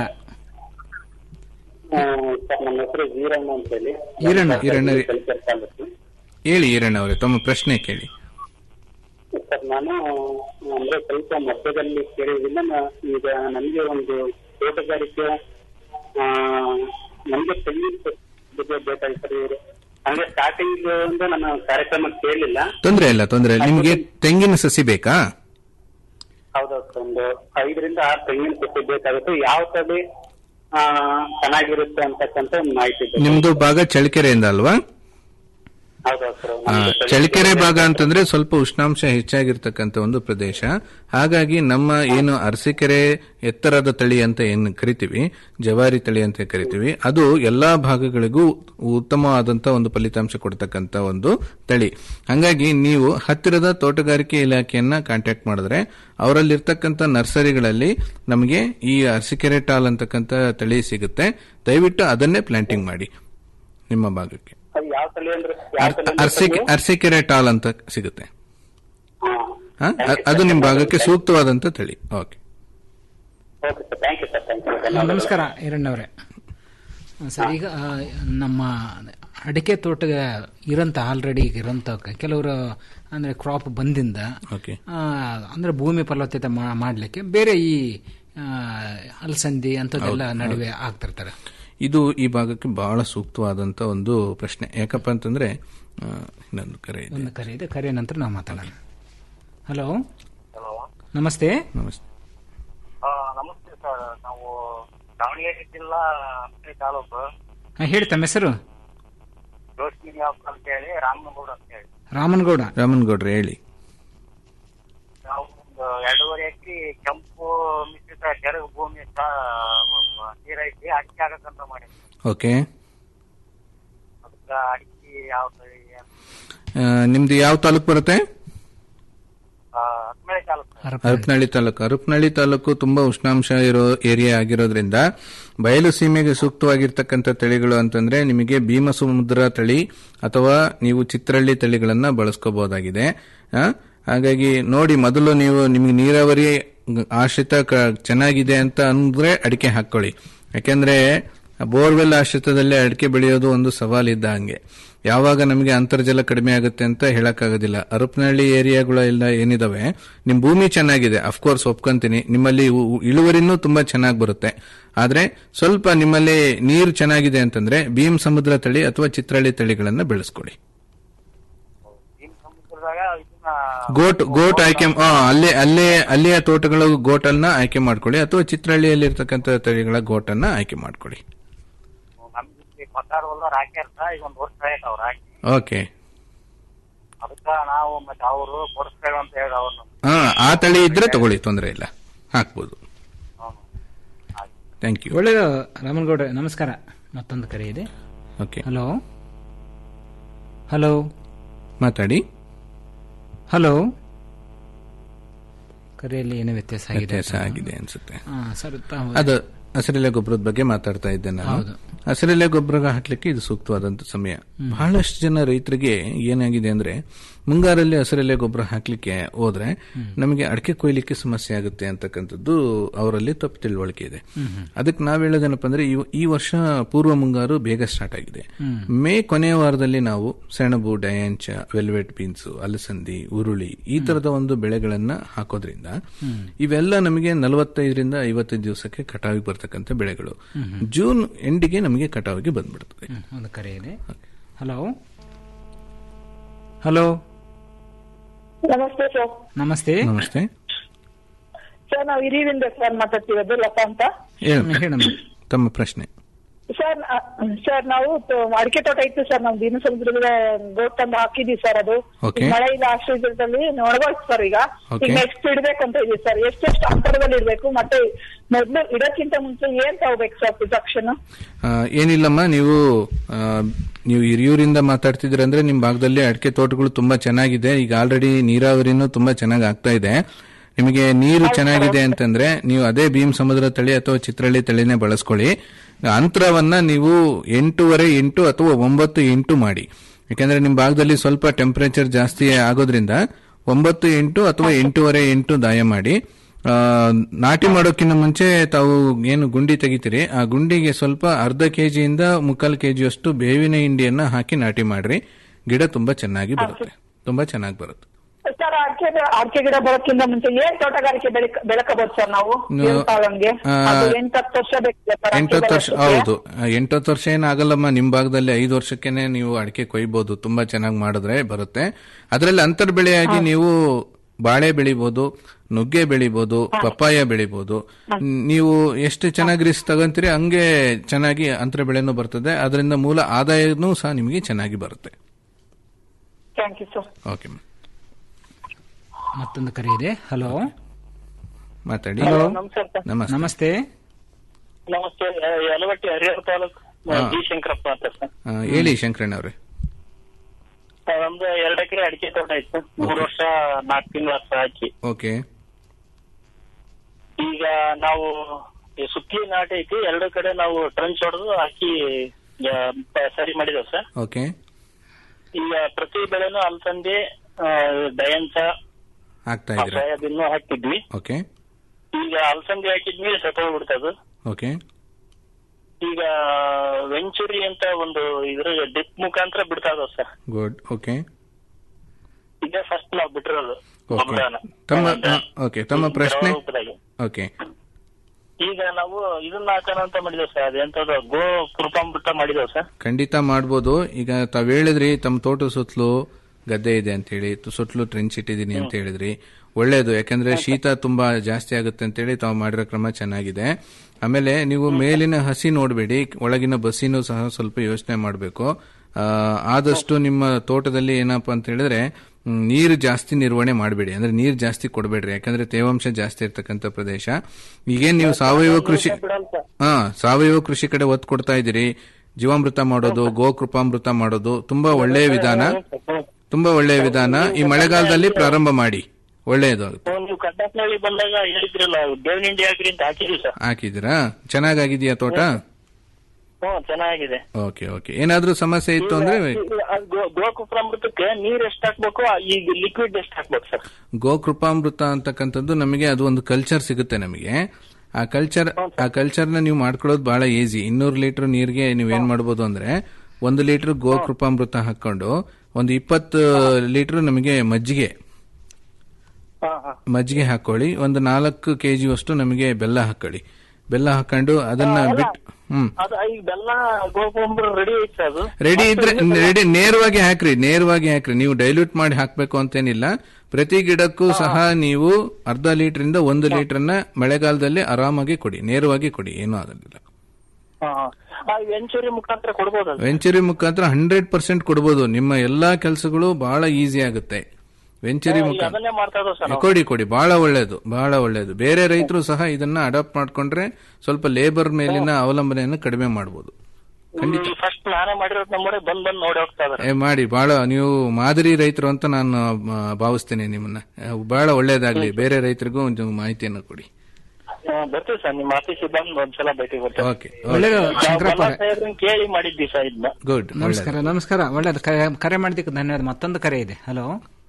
ಸರ್ ನನ್ನ ಹೆಸರು ವೀರಣ್ಣ ಅಂತ ಹೇಳಿ ಈರಣ್ಣ ಈರಣ್ಣ ಕಲ್ಚರ್ ತಾಲೂಕು ಹೇಳಿ ಈರಣ್ಣ ಅವರೇ ತಮ್ಮ ಪ್ರಶ್ನೆ ಕೇಳಿ ಸರ್ ನಾನು ಅಂದ್ರೆ ಸ್ವಲ್ಪ ಮಧ್ಯದಲ್ಲಿ ಕೇಳಿದ್ರಿಂದ ನಾ- ಈಗ ನನಗೆ ಒಂದು ತೋಟಗಾರಿಕೆ ಆ, ನನಗೆ ತೆಂಗಿನ ಬಗ್ಗೆ ಬೇಕಾಗಿ ಸರ್ ಇವರು ಹಂಗೆ ಸ್ಟಾರ್ಟಿಂಗ್ ಒಂದು ನನ್ನ ಕಾರ್ಯಕ್ರಮ ಕೇಳಲಿಲ್ಲ ತೊಂದರೆ ಇಲ್ಲ ತೊಂದರೆ ಇಲ್ಲ ನಿಮ್ಗೆ ತೆಂಗಿನ ಸಸಿ ಬೇಕಾ ಹೌದೌದು ಸರ್ ಒಂದು ಐದರಿಂದ ಆರು ತೆಂಗಿನ ಸಸಿ ಬೇಕಾಗುತ್ತೆ ಯಾವ ತಳಿ ಆ, ಚೆನ್ನಾಗಿರುತ್ತೆ ಅಂತಕ್ಕಂಥ ಒಂದು ಮಾಹಿತಿ ಬೇಕು. ನಿಮ್ದು ಭಾಗ ಚಳ್ಳಕೆರೆಯಿಂದ ಅಲ್ವಾ ಹೌದೌದು ಸರ್ ಆ, ಚಳ್ಳಕೆರೆ ಭಾಗ ಅಂತಂದ್ರೆ ಸ್ವಲ್ಪ ಉಷ್ಣಾಂಶ ಹೆಚ್ಚಾಗಿರ್ತಕ್ಕಂಥ ಒಂದು ಪ್ರದೇಶ ಹಾಗಾಗಿ ನಮ್ಮ ಏನು ಅರಸೀಕೆರೆ ಎತ್ತರದ ತಳಿ ಅಂತ ಏನು ಕರಿತೀವಿ ಜವಾರಿ ತಳಿ ಅಂತ ಕರಿತೀವಿ ಅದು ಎಲ್ಲಾ ಭಾಗಗಳಿಗೂ ಉತ್ತಮವಾದಂತ ಒಂದು ಫಲಿತಾಂಶ ಕೊಡ್ತಕ್ಕಂಥ ಒಂದು ತಳಿ ಹಂಗಾಗಿ ನೀವು ಹತ್ತಿರದ ತೋಟಗಾರಿಕೆ ಇಲಾಖೆಯನ್ನ ಕಾಂಟ್ಯಾಕ್ಟ್ ಮಾಡಿದ್ರೆ ಅವರಲ್ಲಿರ್ತಕ್ಕಂಥ ನರ್ಸರಿಗಳಲ್ಲಿ ನಮಗೆ ಈ ಅರಸೀಕೆರೆ ಟಾಲ್ ಅಂತಕ್ಕಂಥ ತಳಿ ಸಿಗುತ್ತೆ ದಯವಿಟ್ಟು ಅದನ್ನೇ ಪ್ಲಾಂಟಿಂಗ್ ಮಾಡಿ ನಿಮ್ಮ ಭಾಗಕ್ಕೆ ಅದು ಯಾವ ತಳಿ ಅಂದ್ರೆ ಯಾವ ತಳಿ ಅಂದ್ರೆ ಅರ್ಸಿಕೆ ಸರ್ ಅರ್ಸಿಕೆರೆ ಟಾಲ್ ಅಂತ ಸಿಗುತ್ತೆ ಹಾ. ಹಾ? ಅ- ಅದು ನಿಮ್ಮ ಭಾಗಕ್ಕೆ ಸೂಕ್ತವಾದಂತ ತಳಿ okay okay sir thank you sir thank you ಆ, ನಮಸ್ಕಾರ ಈರಣ್ಣವರೇ ಸರ್ ಈಗ ಆ, ನಮ್ಮ ಅಡಿಕೆ ತೋಟ ಇರಂತ ಆಲ್ರೆಡಿ ಈಗ ಇರೋಂಥ ಕೆಲವರು ಅಂದ್ರೆ ಕ್ರಾಪ್ ಬಂದಿಂದ ಓಕೆ ಆ, ಅಂದ್ರೆ ಭೂಮಿ ಫಲವತ್ತತೆ ಮಾ- ಮಾಡ್ಲಿಕ್ಕೆ ಬೇರೆ ಈ ಆ, ಅಲಸಂದಿ ಅಂತದೆಲ್ಲ ಹೌದು, ನಡುವೆ ಆಗ್ತಿರ್ತಾರೆ ಇದು ಈ ಭಾಗಕ್ಕೆ ಬಹಳ ಸೂಕ್ತವಾದಂತ ಒಂದು ಪ್ರಶ್ನೆ ಯಾಕಪ್ಪ ಅಂತಂದ್ರೆ ಆ, ಇನ್ನೊಂದು ಕರೆ ಇದೆ ಒಂದು ಕರೆ ಇದೆ ಕರೆ ನಂತರ ನಾವು ಮಾತಾಡೋಣ ಹಲೋ ನಮಸ್ತೆ ನಮಸ್ತೆ ಆ, ನಮಸ್ತೆ ಸರ್ ನಾವು ದಾವಣಗೆರೆ ಜಿಲ್ಲಾ ಹಂಪಿ ತಾಲೂಕು ಹಾ, ಹೇಳಿ ತಮ್ಮ ಹೆಸರು ರೋಶ್ನಿ ಯಾಪ್ ಅಂತ ಹೇಳಿ ರಾಮನಗೌಡ ಅಂತ ಹೇಳಿ ರಾಮನಗೌಡ ರಾಮನ್ಗೌಡ್ರೆ ಹೇಳಿ ನಾವು ಒಂದು ಎರಡೂವರೆ ಎಕರೆ ಕೆಂಪು ಮಿಶ್ರಿತ ಕೆರಗು ಭೂಮಿ ಸ- ನೀರೈತಿ ಅಡಿಕೆ ಆಗಕ್ಕಂತ ಮಾಡಿ ಓಕೆ ಅದಕ್ಕ ಅಡಿಕೆ ಯಾವ ತಳಿ ಏನು? ಆ, ನಿಮ್ದು ಯಾವ ತಾಲೂಕು ಬರುತ್ತೆ ಆ, ಹತ್ಮೇಳೆ ತಾಲೂಕು ಹರಪನಹಳ್ಳಿ ತಾಲೂಕು ಹರಪನಹಳ್ಳಿ ತಾಲೂಕು ತುಂಬಾ ಉಷ್ಣಾಂಶ ಇರೋ ಏರಿಯಾ ಆಗಿರೋದ್ರಿಂದ ಬಯಲು ಸೀಮೆಗೆ ಸೂಕ್ತವಾಗಿರ್ತಕ್ಕಂಥ ತಳಿಗಳು ಅಂತಂದ್ರೆ ನಿಮಗೆ ಭೀಮಸಮುದ್ರ ತಳಿ ಅಥವಾ ನೀವು ಚಿತ್ರಹಳ್ಳಿ ತಳಿಗಳನ್ನ ಬಳಸ್ಕೋಬಹುದಾಗಿದೆ ಆ, ಹಾಗಾಗಿ ನೋಡಿ ಮೊದಲು ನೀವು ನಿಮಗೆ ನೀರಾವರಿ ಆಶ್ರಿತ ಕ- ಚೆನ್ನಾಗಿದೆ ಅಂತ ಅಂದ್ರೆ ಅಡಿಕೆ ಹಾಕೊಳ್ಳಿ ಯಾಕೆಂದ್ರೆ ಬೋರ್ವೆಲ್ ಆಶ್ರಿತದಲ್ಲಿ ಅಡಿಕೆ ಬೆಳೆಯೋದು ಒಂದು ಸವಾಲಿದ್ದ ಹಂಗೆ ಯಾವಾಗ ನಮಗೆ ಅಂತರ್ಜಲ ಕಡಿಮೆ ಆಗುತ್ತೆ ಅಂತ ಹೇಳಕ್ಕಾಗೋದಿಲ್ಲ ಹರಪನಹಳ್ಳಿ ಏರಿಯಾಗಳು ಎಲ್ಲ ಏನಿದಾವೆ ನಿಮ್ ಭೂಮಿ ಚೆನ್ನಾಗಿದೆ ಅಫ್ಕೋರ್ಸ್ ಒಪ್ಕೊಂತೀನಿ ನಿಮ್ಮಲ್ಲಿ ಉ- ಇಳುವರಿನೂ ತುಂಬಾ ಚೆನ್ನಾಗಿ ಬರುತ್ತೆ ಆದ್ರೆ ಸ್ವಲ್ಪ ನಿಮ್ಮಲ್ಲಿ ನೀರು ಚೆನ್ನಾಗಿದೆ ಅಂತಂದ್ರೆ ಭೀಮ್ ಸಮುದ್ರ ತಳಿ ಅಥವಾ ಚಿತ್ರಹಳ್ಳಿ ತಳಿಗಳನ್ನ ಬೆಳೆಸ್ಕೊಳ್ಳಿ ಸಮುದ್ರದಾಗ ಇದನ್ನ ಗೋಟ್ ಗೋಟ್ ಆಯ್ಕೆ ಆ, ಅಲ್ಲೇ ಅಲ್ಲೇ ಅಲ್ಲಿಯ ತೋಟಗಳ ಗೋಟನ್ನ ಆಯ್ಕೆ ಮಾಡ್ಕೊಳ್ಳಿ ಅಥವಾ ಚಿತ್ರಹಳ್ಳಿಯಲ್ಲಿ ಇರ್ತಕ್ಕಂಥ ತಳಿಗಳ ಗೋಟನ್ನ ಆಯ್ಕೆ ಮಾಡ್ಕೊಳ್ಳಿ ನಮ್ಗೆ ಪತ್ತಾರ ಹೊಲ್ದಾರ ಹಾಕ್ಯಾರ ಈಗ ಒಂದ್ ವರ್ಷ ಆಯ್ತು ಅವ್ರು ಹಾಕಿ ಓಕೆ ಅದಕ್ಕ ನಾವು ಮತ್ತೆ ಅವರು ಕೊಡಿಸ್ತೇವೆ ಅಂತ ಹೇಳಿ ಅವ್ರು ಹಾ ಆ ತಳಿ ಇದ್ರೆ ತಗೊಳ್ಳಿ ತೊಂದರೆ ಇಲ್ಲ ಹಾಕ್ಬೋದು ಥ್ಯಾಂಕ್ ಯು ಒಳ್ಳೆಯದು ರಾಮನಗೌಡ್ರೆ ನಮಸ್ಕಾರ ಮತ್ತೊಂದು ಕರೆ ಇದೆ ಓಕೆ ಹಲೋ ಹಲೋ ಮಾತಾಡಿ ಹಲೋ ಕರೆಯಲ್ಲಿ ಏನೋ ವ್ಯತ್ಯಾಸ ಆಗಿದೆ ವ್ಯತ್ಯಾಸ ಆಗಿದೆ ಅನ್ಸುತ್ತೆ ಹಾ, ಸರ್ ತಾವು- ಅದು ಹಸಿರೆಲೆ ಗೊಬ್ಬರದ ಬಗ್ಗೆ ಮಾತಾಡ್ತಾ ಇದ್ದೆ ನಾನು ಹೌದು. ಹಸಿರೆಲೆ ಗೊಬ್ಬರ ಹಾಕ್ಲಿಕ್ಕೆ ಇದು ಸೂಕ್ತವಾದಂತ ಸಮಯ ಬಹಳಷ್ಟು ಜನ ರೈತರಿಗೆ ಏನಾಗಿದೆ ಅಂದ್ರೆ ಮುಂಗಾರಲ್ಲಿ ಹಸಿರೆಲೆ ಗೊಬ್ಬರ ಹಾಕ್ಲಿಕ್ಕೆ ಹೋದ್ರೆ ನಮಗೆ ಅಡಿಕೆ ಕೊಯ್ಲಿಕ್ಕೆ ಸಮಸ್ಯೆ ಆಗುತ್ತೆ ಅಂತಕ್ಕಂಥದ್ದು ಅವರಲ್ಲಿ ತಪ್ಪು ತಿಳುವಳಿಕೆ ಇದೆ ಅದಕ್ಕೆ ನಾವ್ ಹೇಳೋದೇನಪ್ಪ ಅಂದ್ರೆ ಈ- ಈ ವರ್ಷ ಪೂರ್ವ ಮುಂಗಾರು ಬೇಗ ಸ್ಟಾರ್ಟ್ ಆಗಿದೆ ಹ್ಮ್. ಮೇ ಕೊನೆಯ ವಾರದಲ್ಲಿ ನಾವು ಸೆಣಬು ಡಯಾಂಚ ವೆಲ್ವೆಟ್ ಬೀನ್ಸ್ ಅಲಸಂದಿ ಉರುಳಿ ಈ ತರದ ಒಂದು ಬೆಳೆಗಳನ್ನ ಹಾಕೋದ್ರಿಂದ ಹ್ಮ್. ಇವೆಲ್ಲ ನಮಗೆ ನಲವತ್ತೈದರಿಂದ ಐವತ್ತೈದು ದಿವಸಕ್ಕೆ ಕಟಾವಿಗೆ ಬರ್ತಕ್ಕಂಥ ಬೆಳೆಗಳು ಹ್ಮ್. ಜೂನ್ ಎಂಡಿಗೆ ನಮಗೆ ಕಟಾವಿಗೆ ಬಂದ್ಬಿಡ್ತದೆ ಹ್ಮ್, ಒಂದು ಕರೆ ಇದೆ ಹಲೋ ಹಲೋ ನಮಸ್ತೆ ಸರ್ ನಮಸ್ತೆ ನಮಸ್ತೆ ಸರ್ ನಾವು ಹಿರಿಯಿಂದ ಸರ್ ಮಾತಾಡ್ತಿರೋದು ಲತಾ ಅಂತ ಹೇಳಿ ತಮ್ಮ ಪ್ರಶ್ನೆ ಸರ್ ನ- ಸರ್ ನಾವು ತ- ಅಡಿಕೆ ತೋಟ ಇತ್ತು ಸರ್ ನಾವು ದಿನ ಸಮುದ್ರದ ಗೋಟ್ ತಂದು ಹಾಕಿದ್ವಿ ಸರ್ ಅದು Okay. ಈಗ ಮಳೆ ಇಲ್ಲ ಆಶ್ರಯದಲ್ಲಿ ಒಣಗೋಯ್ತು ಸರ್ ಈಗ Okay. ಈಗ ನೆಕ್ಸ್ಟ್ ಇಡ್ಬೇಕಂತ ಇದೆ ಸರ್ ಎಷ್ಟೆಷ್ಟು ಅಂತರದಲ್ಲಿ ಇಡ್ಬೇಕು ಮತ್ತೆ ಮೊದ್ಲು ಇಡಕ್ಕಿಂತ ಮುಂಚೆ ಏನ್ ತಗೋಬೇಕು ಸರ್ ಪ್ರಿಕಾಕ್ಷನ್ ಆ, ಏನಿಲ್ಲಮ್ಮ ನೀವು ಆ, ನೀವು ಹಿರಿಯೂರಿಂದ ಮಾತಾಡ್ತಿದ್ರೆ ಅಂದ್ರೆ ನಿಮ್ ಭಾಗದಲ್ಲಿ ಅಡಿಕೆ ತೋಟಗಳು ತುಂಬಾ ಚೆನ್ನಾಗಿದೆ ಈಗ ಆಲ್ರೆಡಿ ನೀರಾವರಿನೂ ತುಂಬಾ ಚೆನ್ನಾಗಿ ಆಗ್ತಾ ಇದೆ ನಿಮಗೆ ನೀರು ಚೆನ್ನಾಗಿದೆ ಅಂತಂದ್ರೆ ನೀವು ಅದೇ ಭೀಮ್ ಸಮುದ್ರ ತಳಿ ಅಥವಾ ಚಿತ್ರಹಳ್ಳಿ ತಳಿನೇ ಬಳಸ್ಕೊಳ್ಳಿ ಅಂತರವನ್ನ ನೀವು ಎಂಟೂವರೆ ಎಂಟು ಅಥವಾ ಒಂಬತ್ತು ಎಂಟು ಮಾಡಿ ಯಾಕಂದ್ರೆ ನಿಮ್ ಭಾಗದಲ್ಲಿ ಸ್ವಲ್ಪ ಟೆಂಪರೇಚರ್ ಜಾಸ್ತಿ ಆಗೋದ್ರಿಂದ ಒಂಬತ್ತು ಎಂಟು ಅಥವಾ ಎಂಟೂವರೆ ಎಂಟು ದಾಯ ಮಾಡಿ ಆ, ನಾಟಿ ಮಾಡೋಕ್ಕಿಂತ ಮುಂಚೆ ತಾವು ಏನು ಗುಂಡಿ ತೆಗಿತೀರಿ ಆ ಗುಂಡಿಗೆ ಸ್ವಲ್ಪ ಅರ್ಧ ಕೆಜಿಯಿಂದ ಮುಕ್ಕಾಲು ಕೆಜಿಯಷ್ಟು ಬೇವಿನ ಹಿಂಡಿಯನ್ನ ಹಾಕಿ ನಾಟಿ ಮಾಡ್ರಿ ಗಿಡ ತುಂಬಾ ಚೆನ್ನಾಗಿ ಬರುತ್ತೆ ತುಂಬಾ ಚೆನ್ನಾಗಿ ಬರುತ್ತೆ ಸರ್ ಅಡಿಕೆ ಅಡಿಕೆ ಗಿಡ ಬರೋಕ್ಕಿಂತ ಮುಂಚೆ ಏನ್ ತೋಟಗಾರಿಕೆ ಬೆಳಕ ಬೆಳಕಬಹುದು ಸರ್ ನಾವು ನೀವು- ಏನ್ ಕಾಲಂಗೆ ಆ, ಅದು ಎಂಟು ಹತ್ತು ವರ್ಷ ಬೇಕಿದೆ ಸರ್ ಅಡಿಕೆ ಎಂಟತ್ತು ವರ್ಷ ಬರೋಕ್ಕೆ. ಹೌದು ಎಂಟತ್ತು ವರ್ಷ ಏನಾಗಲ್ಲಮ್ಮ ನಿಮ್ ಭಾಗದಲ್ಲಿ ಐದು ವರ್ಷಕ್ಕೆನೆ ನೀವು ಅಡಿಕೆ ಕೊಯ್ಬಹುದು ತುಂಬಾ ಚೆನ್ನಾಗಿ ಮಾಡಿದ್ರೆ ಬರುತ್ತೆ ಅದರಲ್ಲಿ ಅಂತರ್ ಬೆಳೆಯಾಗಿ ನೀವು ಬಾಳೆ ಬೆಳಿಬಹುದು ನುಗ್ಗೆ ಬೆಳಿಬಹುದು ಪಪ್ಪಾಯ ಬೆಳಿಬಹುದು ನೀವು ಎಷ್ಟು ಚೆನ್ನಾಗಿ ರಿಸ್ಕ್ ತಗೊಂತೀರಿ ಹಂಗೆ ಚೆನ್ನಾಗಿ ಅಂತರ ಬೆಳೆನೂ ಬರ್ತದೆ ಅದರಿಂದ ಮೂಲ ಆದಾಯನೂ ಸಹ ನಿಮಗೆ ಚೆನ್ನಾಗಿ ಬರುತ್ತೆ ಥ್ಯಾಂಕ್ ಯು ಸರ್ ಓಕೆ ಮತ್ತೊಂದು ಕರೆ ಇದೆ ಹಲೋ ಮಾತಾಡಿ ಹಲೋ ನಮಸ್ಕಾರ ಸರ್. ನಮಸ್ತೆ ನಮಸ್ತೆ ನಮಸ್ತೆ ಯ- ಯಲವಟ್ಟಿ ಹರಿಹರ ತಾಲೂಕು ಹಾ. ಜಿ ಶಂಕರಪ್ಪ ಅಂತ ಸರ್ ಆ, ಹೇಳಿ ಶಂಕರಣ್ಣ ಅವರೇ ಸರ್, ನಮ್ದು ಎರಡು ಎಕರೆ ಅಡಿಕೆ ತೋಟ ಇತ್ತು ಮೂರು ವರ್ಷ ನಾಲ್ಕು ತಿಂಗಳ ಹಾಕಿ ಓಕೆ ಈಗ ನಾವು ಈ ಸುತ್ತಲಿ ನಾಟಿ ಐತಿ ಎರಡು ಕಡೆ ನಾವು ಟ್ರಂಚ್ ಹೊಡೆದು ಹಾಕಿ ಆ, ಪ- ಸರಿ ಮಾಡಿದೇವ್ ಸರ್ ಓಕೆ ಈಗ ಪ್ರತಿ ಬೆಳೆನೂ ಅಲಸಂದೆ ಆ, ಡಯನ್ಸ ಆಗ್ತಾ ಇದ್ದೀರಾ ಸೋಯಾಬೀನ್ ಹಾಕ್ತಿದ್ವಿ ಓಕೆ ಈಗ ಅಲಸಂದೆ ಹಾಕಿದ್ವಿ ಸತ್ತೋಗ್ಬಿಡ್ತದು ಓಕೆ ಈಗ ವೆಂಚುರಿ ಅಂತ ಒಂದು ಇದ್ರ ಡಿಪ್ ಮುಖಾಂತರ ಬಿಡ್ತಾ ಇದಾವ್ ಸರ್ ಗುಡ್ ಓಕೆ ಇದೇ ಫಸ್ಟ್ ನಾವು ಬಿಟ್ಟಿರೋದು ಓಕೆ ಗೊಬ್ಬರನ. ತಮ್ಮ ಅದ- ಆ, ಓಕೆ ತಮ್ಮ ಪ್ರಶ್ನೆ ದ್ರವ ರೂಪದಾಗೆ. ಓಕೆ ಈಗ ನಾವು ಇದನ್ನ ಹಾಕೋಣ ಅಂತ ಮಾಡಿದೇವ್ ಸರ್ ಅದೆಂತದ ಗೋ ಕೃಪಾಮೃತ ಮಾಡಿದೇವ್ ಸರ್ ಖಂಡಿತ ಮಾಡ್ಬೋದು ಈಗ ತಾವ್ ಹೇಳಿದ್ರಿ ತಮ್ಮ ತೋಟ ಸುತ್ತಲೂ ಗದ್ದೆ ಇದೆ ಅಂತ ಹೇಳಿ ಸುತ್ತಲೂ ಟ್ರೆಂಚ್ ಇಟ್ಟಿದ್ದೀನಿ ಅಂತ ಹೇಳಿದ್ರಿ ಒಳ್ಳೇದು ಯಾಕಂದ್ರೆ ಶೀತ ತುಂಬಾ ಜಾಸ್ತಿ ಆಗುತ್ತೆ ಅಂತೇಳಿ ತಾವು ಮಾಡಿರೋ ಕ್ರಮ ಚೆನ್ನಾಗಿದೆ ಆಮೇಲೆ ನೀವು ಮೇಲಿನ ಹಸಿ ನೋಡಬೇಡಿ ಒಳಗಿನ ಬಸ್ಸಿನೂ ಸಹ ಸ್ವಲ್ಪ ಯೋಚನೆ ಮಾಡಬೇಕು ಆ, ಆದಷ್ಟು ನಿಮ್ಮ ತೋಟದಲ್ಲಿ ಏನಪ್ಪಾ ಅಂತ ಹೇಳಿದ್ರೆ ಮ್, ನೀರು ಜಾಸ್ತಿ ನಿರ್ವಹಣೆ ಮಾಡಬೇಡಿ ಅಂದ್ರೆ ನೀರು ಜಾಸ್ತಿ ಕೊಡಬೇಡ್ರಿ ಯಾಕಂದ್ರೆ ತೇವಾಂಶ ಜಾಸ್ತಿ ಇರ್ತಕ್ಕಂಥ ಪ್ರದೇಶ ಈಗೇನ್ ನೀವು ಸಾವಯವ ಕೃಷಿ ಹಾ ಸಾವಯವ ಕೃಷಿ ಕಡೆ ಒತ್ತು ಕೊಡ್ತಾ ಇದ್ದೀರಿ ಜೀವಾಮೃತ ಮಾಡೋದು ಗೋಕೃಪಾಮೃತ ಮಾಡೋದು ತುಂಬಾ ಒಳ್ಳೆಯ ವಿಧಾನ ತುಂಬಾ ಒಳ್ಳೆಯ ವಿಧಾನ ಈ ಮಳೆಗಾಲದಲ್ಲಿ ಪ್ರಾರಂಭ ಮಾಡಿ ಒಳ್ಳೆಯದು ನೀವು ಕಡ್ಡಾಕ್ನಳ್ಳಿ ಬಂದಾಗ ಹೇಳಿದ್ರಲ್ಲ ಬೇವಿನ ಹಿಂಡಿ ಹಾಕ್ರಿ ಅಂತ ಹಾಕಿದ್ವಿ ಸರ್ ಹಾಕಿದ್ದೀರಾ ಚೆನ್ನಾಗಾಗಿದೆಯಾ ತೋಟ ಹ್ಮ್ ಚೆನ್ನಾಗಿದೆ ಓಕೆ ಓಕೆ ಏನಾದ್ರೂ ಸಮಸ್ಯೆ ಇತ್ತು ಅಂದ್ರೆ ಗೋಕುಪ್ರಾಮೃತಕ್ಕೆ ನೀರ್ ಎಷ್ಟು ಹಾಕ್ಬೇಕು ಈಗ ಲಿಕ್ವಿಡ್ ಎಷ್ಟು ಹಾಕ್ಬೇಕು ಸರ್ ಗೋಕೃಪಾಮೃತ ಅಂತಕ್ಕಂಥದ್ದು ನಮಗೆ ಅದು ಒಂದು ಕಲ್ಚರ್ ಸಿಗುತ್ತೆ ನಮಗೆ ಆ ಕಲ್ಚರ್ ಆ ಕಲ್ಚರ್ನ ನೀವು ಮಾಡ್ಕೊಳ್ಳೋದು ಬಹಳ ಈಸಿ ಇನ್ನೂರು ಲೀಟರ್ ನೀರಿಗೆ ನೀವು ಏನ್ ಮಾಡ್ಬೋದು ಅಂದ್ರೆ ಒಂದು ಲೀಟರ್ ಗೋಕೃಪಾಮೃತ ಹಾಕೊಂಡು ಒಂದು ಇಪ್ಪತ್ತು ಲೀಟರ್ ನಮಗೆ ಮಜ್ಜಿಗೆ ಮಜ್ಜಿಗೆ ಹಾಕೊಳ್ಳಿ ಒಂದು ನಾಲ್ಕು ಕೆಜಿ ಅಷ್ಟು ನಮಗೆ ಬೆಲ್ಲ ಹಾಕೊಳ್ಳಿ ಬೆಲ್ಲ ಹಾಕೊಂಡು ಅದನ್ನ ಬಿಟ್ಟು ಹ್ಮ್ ಅದು ಈಗ ಬೆಲ್ಲ ಗೋಕುಂಬ್ರ ರೆಡಿ ಐತೆ ಅದು ರೆಡಿ ಇದ್ರೆ ರೆಡಿ ನೇರವಾಗಿ ಹಾಕ್ರಿ ನೇರವಾಗಿ ಹಾಕ್ರಿ ನೀವು ಡೈಲ್ಯೂಟ್ ಮಾಡಿ ಹಾಕ್ಬೇಕು ಅಂತೇನಿಲ್ಲ ಪ್ರತಿ ಗಿಡಕ್ಕೂ ಸಹ ನೀವು ಅರ್ಧ ಲೀಟರ್ ಇಂದ ಒಂದು ಲೀಟರ್ನ ಮಳೆಗಾಲದಲ್ಲಿ ಆರಾಮಾಗಿ ಕೊಡಿ ನೇರವಾಗಿ ಕೊಡಿ ಏನೂ ಆಗೋದಿಲ್ಲ ಹಾ, ಹಾ. ಆ ವೆಂಚೂರಿ ಮುಖಾಂತರ ಕೊಡ್ಬೋದಲ್ಲ ವೆಂಚುರಿ ಮುಖಾಂತರ ಹಂಡ್ರೆಡ್ ಪರ್ಸೆಂಟ್ ಕೊಡ್ಬೋದು ನಿಮ್ಮ ಎಲ್ಲಾ ಕೆಲಸಗಳು ಬಹಳ ಈಸಿ ಆಗುತ್ತೆ ವೆಂಚುರಿ ಈಗ ಮುಖಾಂತರ ಅದನ್ನೇ ಮಾಡ್ತಾ ಇದ್ದೋ ಸರ್ ನಾವು. ಕೊಡಿ ಕೊಡಿ ಬಹಳ ಒಳ್ಳೇದು ಬಹಳ ಒಳ್ಳೇದು ಬೇರೆ ರೈತರು ಸಹ ಇದನ್ನ ಅಡಾಪ್ಟ್ ಮಾಡ್ಕೊಂಡ್ರೆ ಸ್ವಲ್ಪ ಲೇಬರ್ ಮೇಲಿನ ಅವಲಂಬನೆಯನ್ನು ಕಡಿಮೆ ಮಾಡಬಹುದು ಖಂಡಿತ ಫಸ್ಟ್ ನಾನೇ ಮಾಡಿರೋದು ನಮ್ಮೂರೇ ಬಂದ್ ಬಂದ್ ನೋಡಿ ಹೋಗ್ತಾ ಇದಾರೆ ಏ ಮಾಡಿ ಬಹಳ ನೀವು ಮಾದರಿ ರೈತರು ಅಂತ ನಾನು ಆ, ಭಾವಿಸ್ತೇನೆ ನಿಮ್ಮನ್ನ ಆ, ಬಹಳ ಒಳ್ಳೇದಾಗ್ಲಿ ಬೇರೆ ರೈತರಿಗೂ ಒಂದು ಮಾಹಿತಿಯನ್ನು ಕೊಡಿ ಹಾ, ಬರ್ತೀವಿ ಸರ್ ನಿಮ್ಮ ಆಫೀಸಿಗೆ ಬಂದು ಒಂದ್ಸಲ ಭೇಟಿ ಬರ್ತೀವಿ ಓಕೆ ಒಳ್ಳೆಯದು, ನಾವು ಶಂಕರಪ್ಪ ಬಲ್ಲ ಅವರೇ. ಸಾಹೇಬ್ರನ್ನ ಕೇಳಿ ಮಾಡಿದ್ವಿ ಸರ್ ಇದನ್ನ ಗುಡ್ ನಮಸ್ಕಾರ ನಮಸ್ಕಾರ ಒಳ್ಳೇದು ಕರೆ- ಕರೆ ಮಾಡಿದ್ದಕ್ಕೆ ಧನ್ಯವಾದ ಮತ್ತೊಂದು ಕರೆ ಇದೆ ಹಲೋ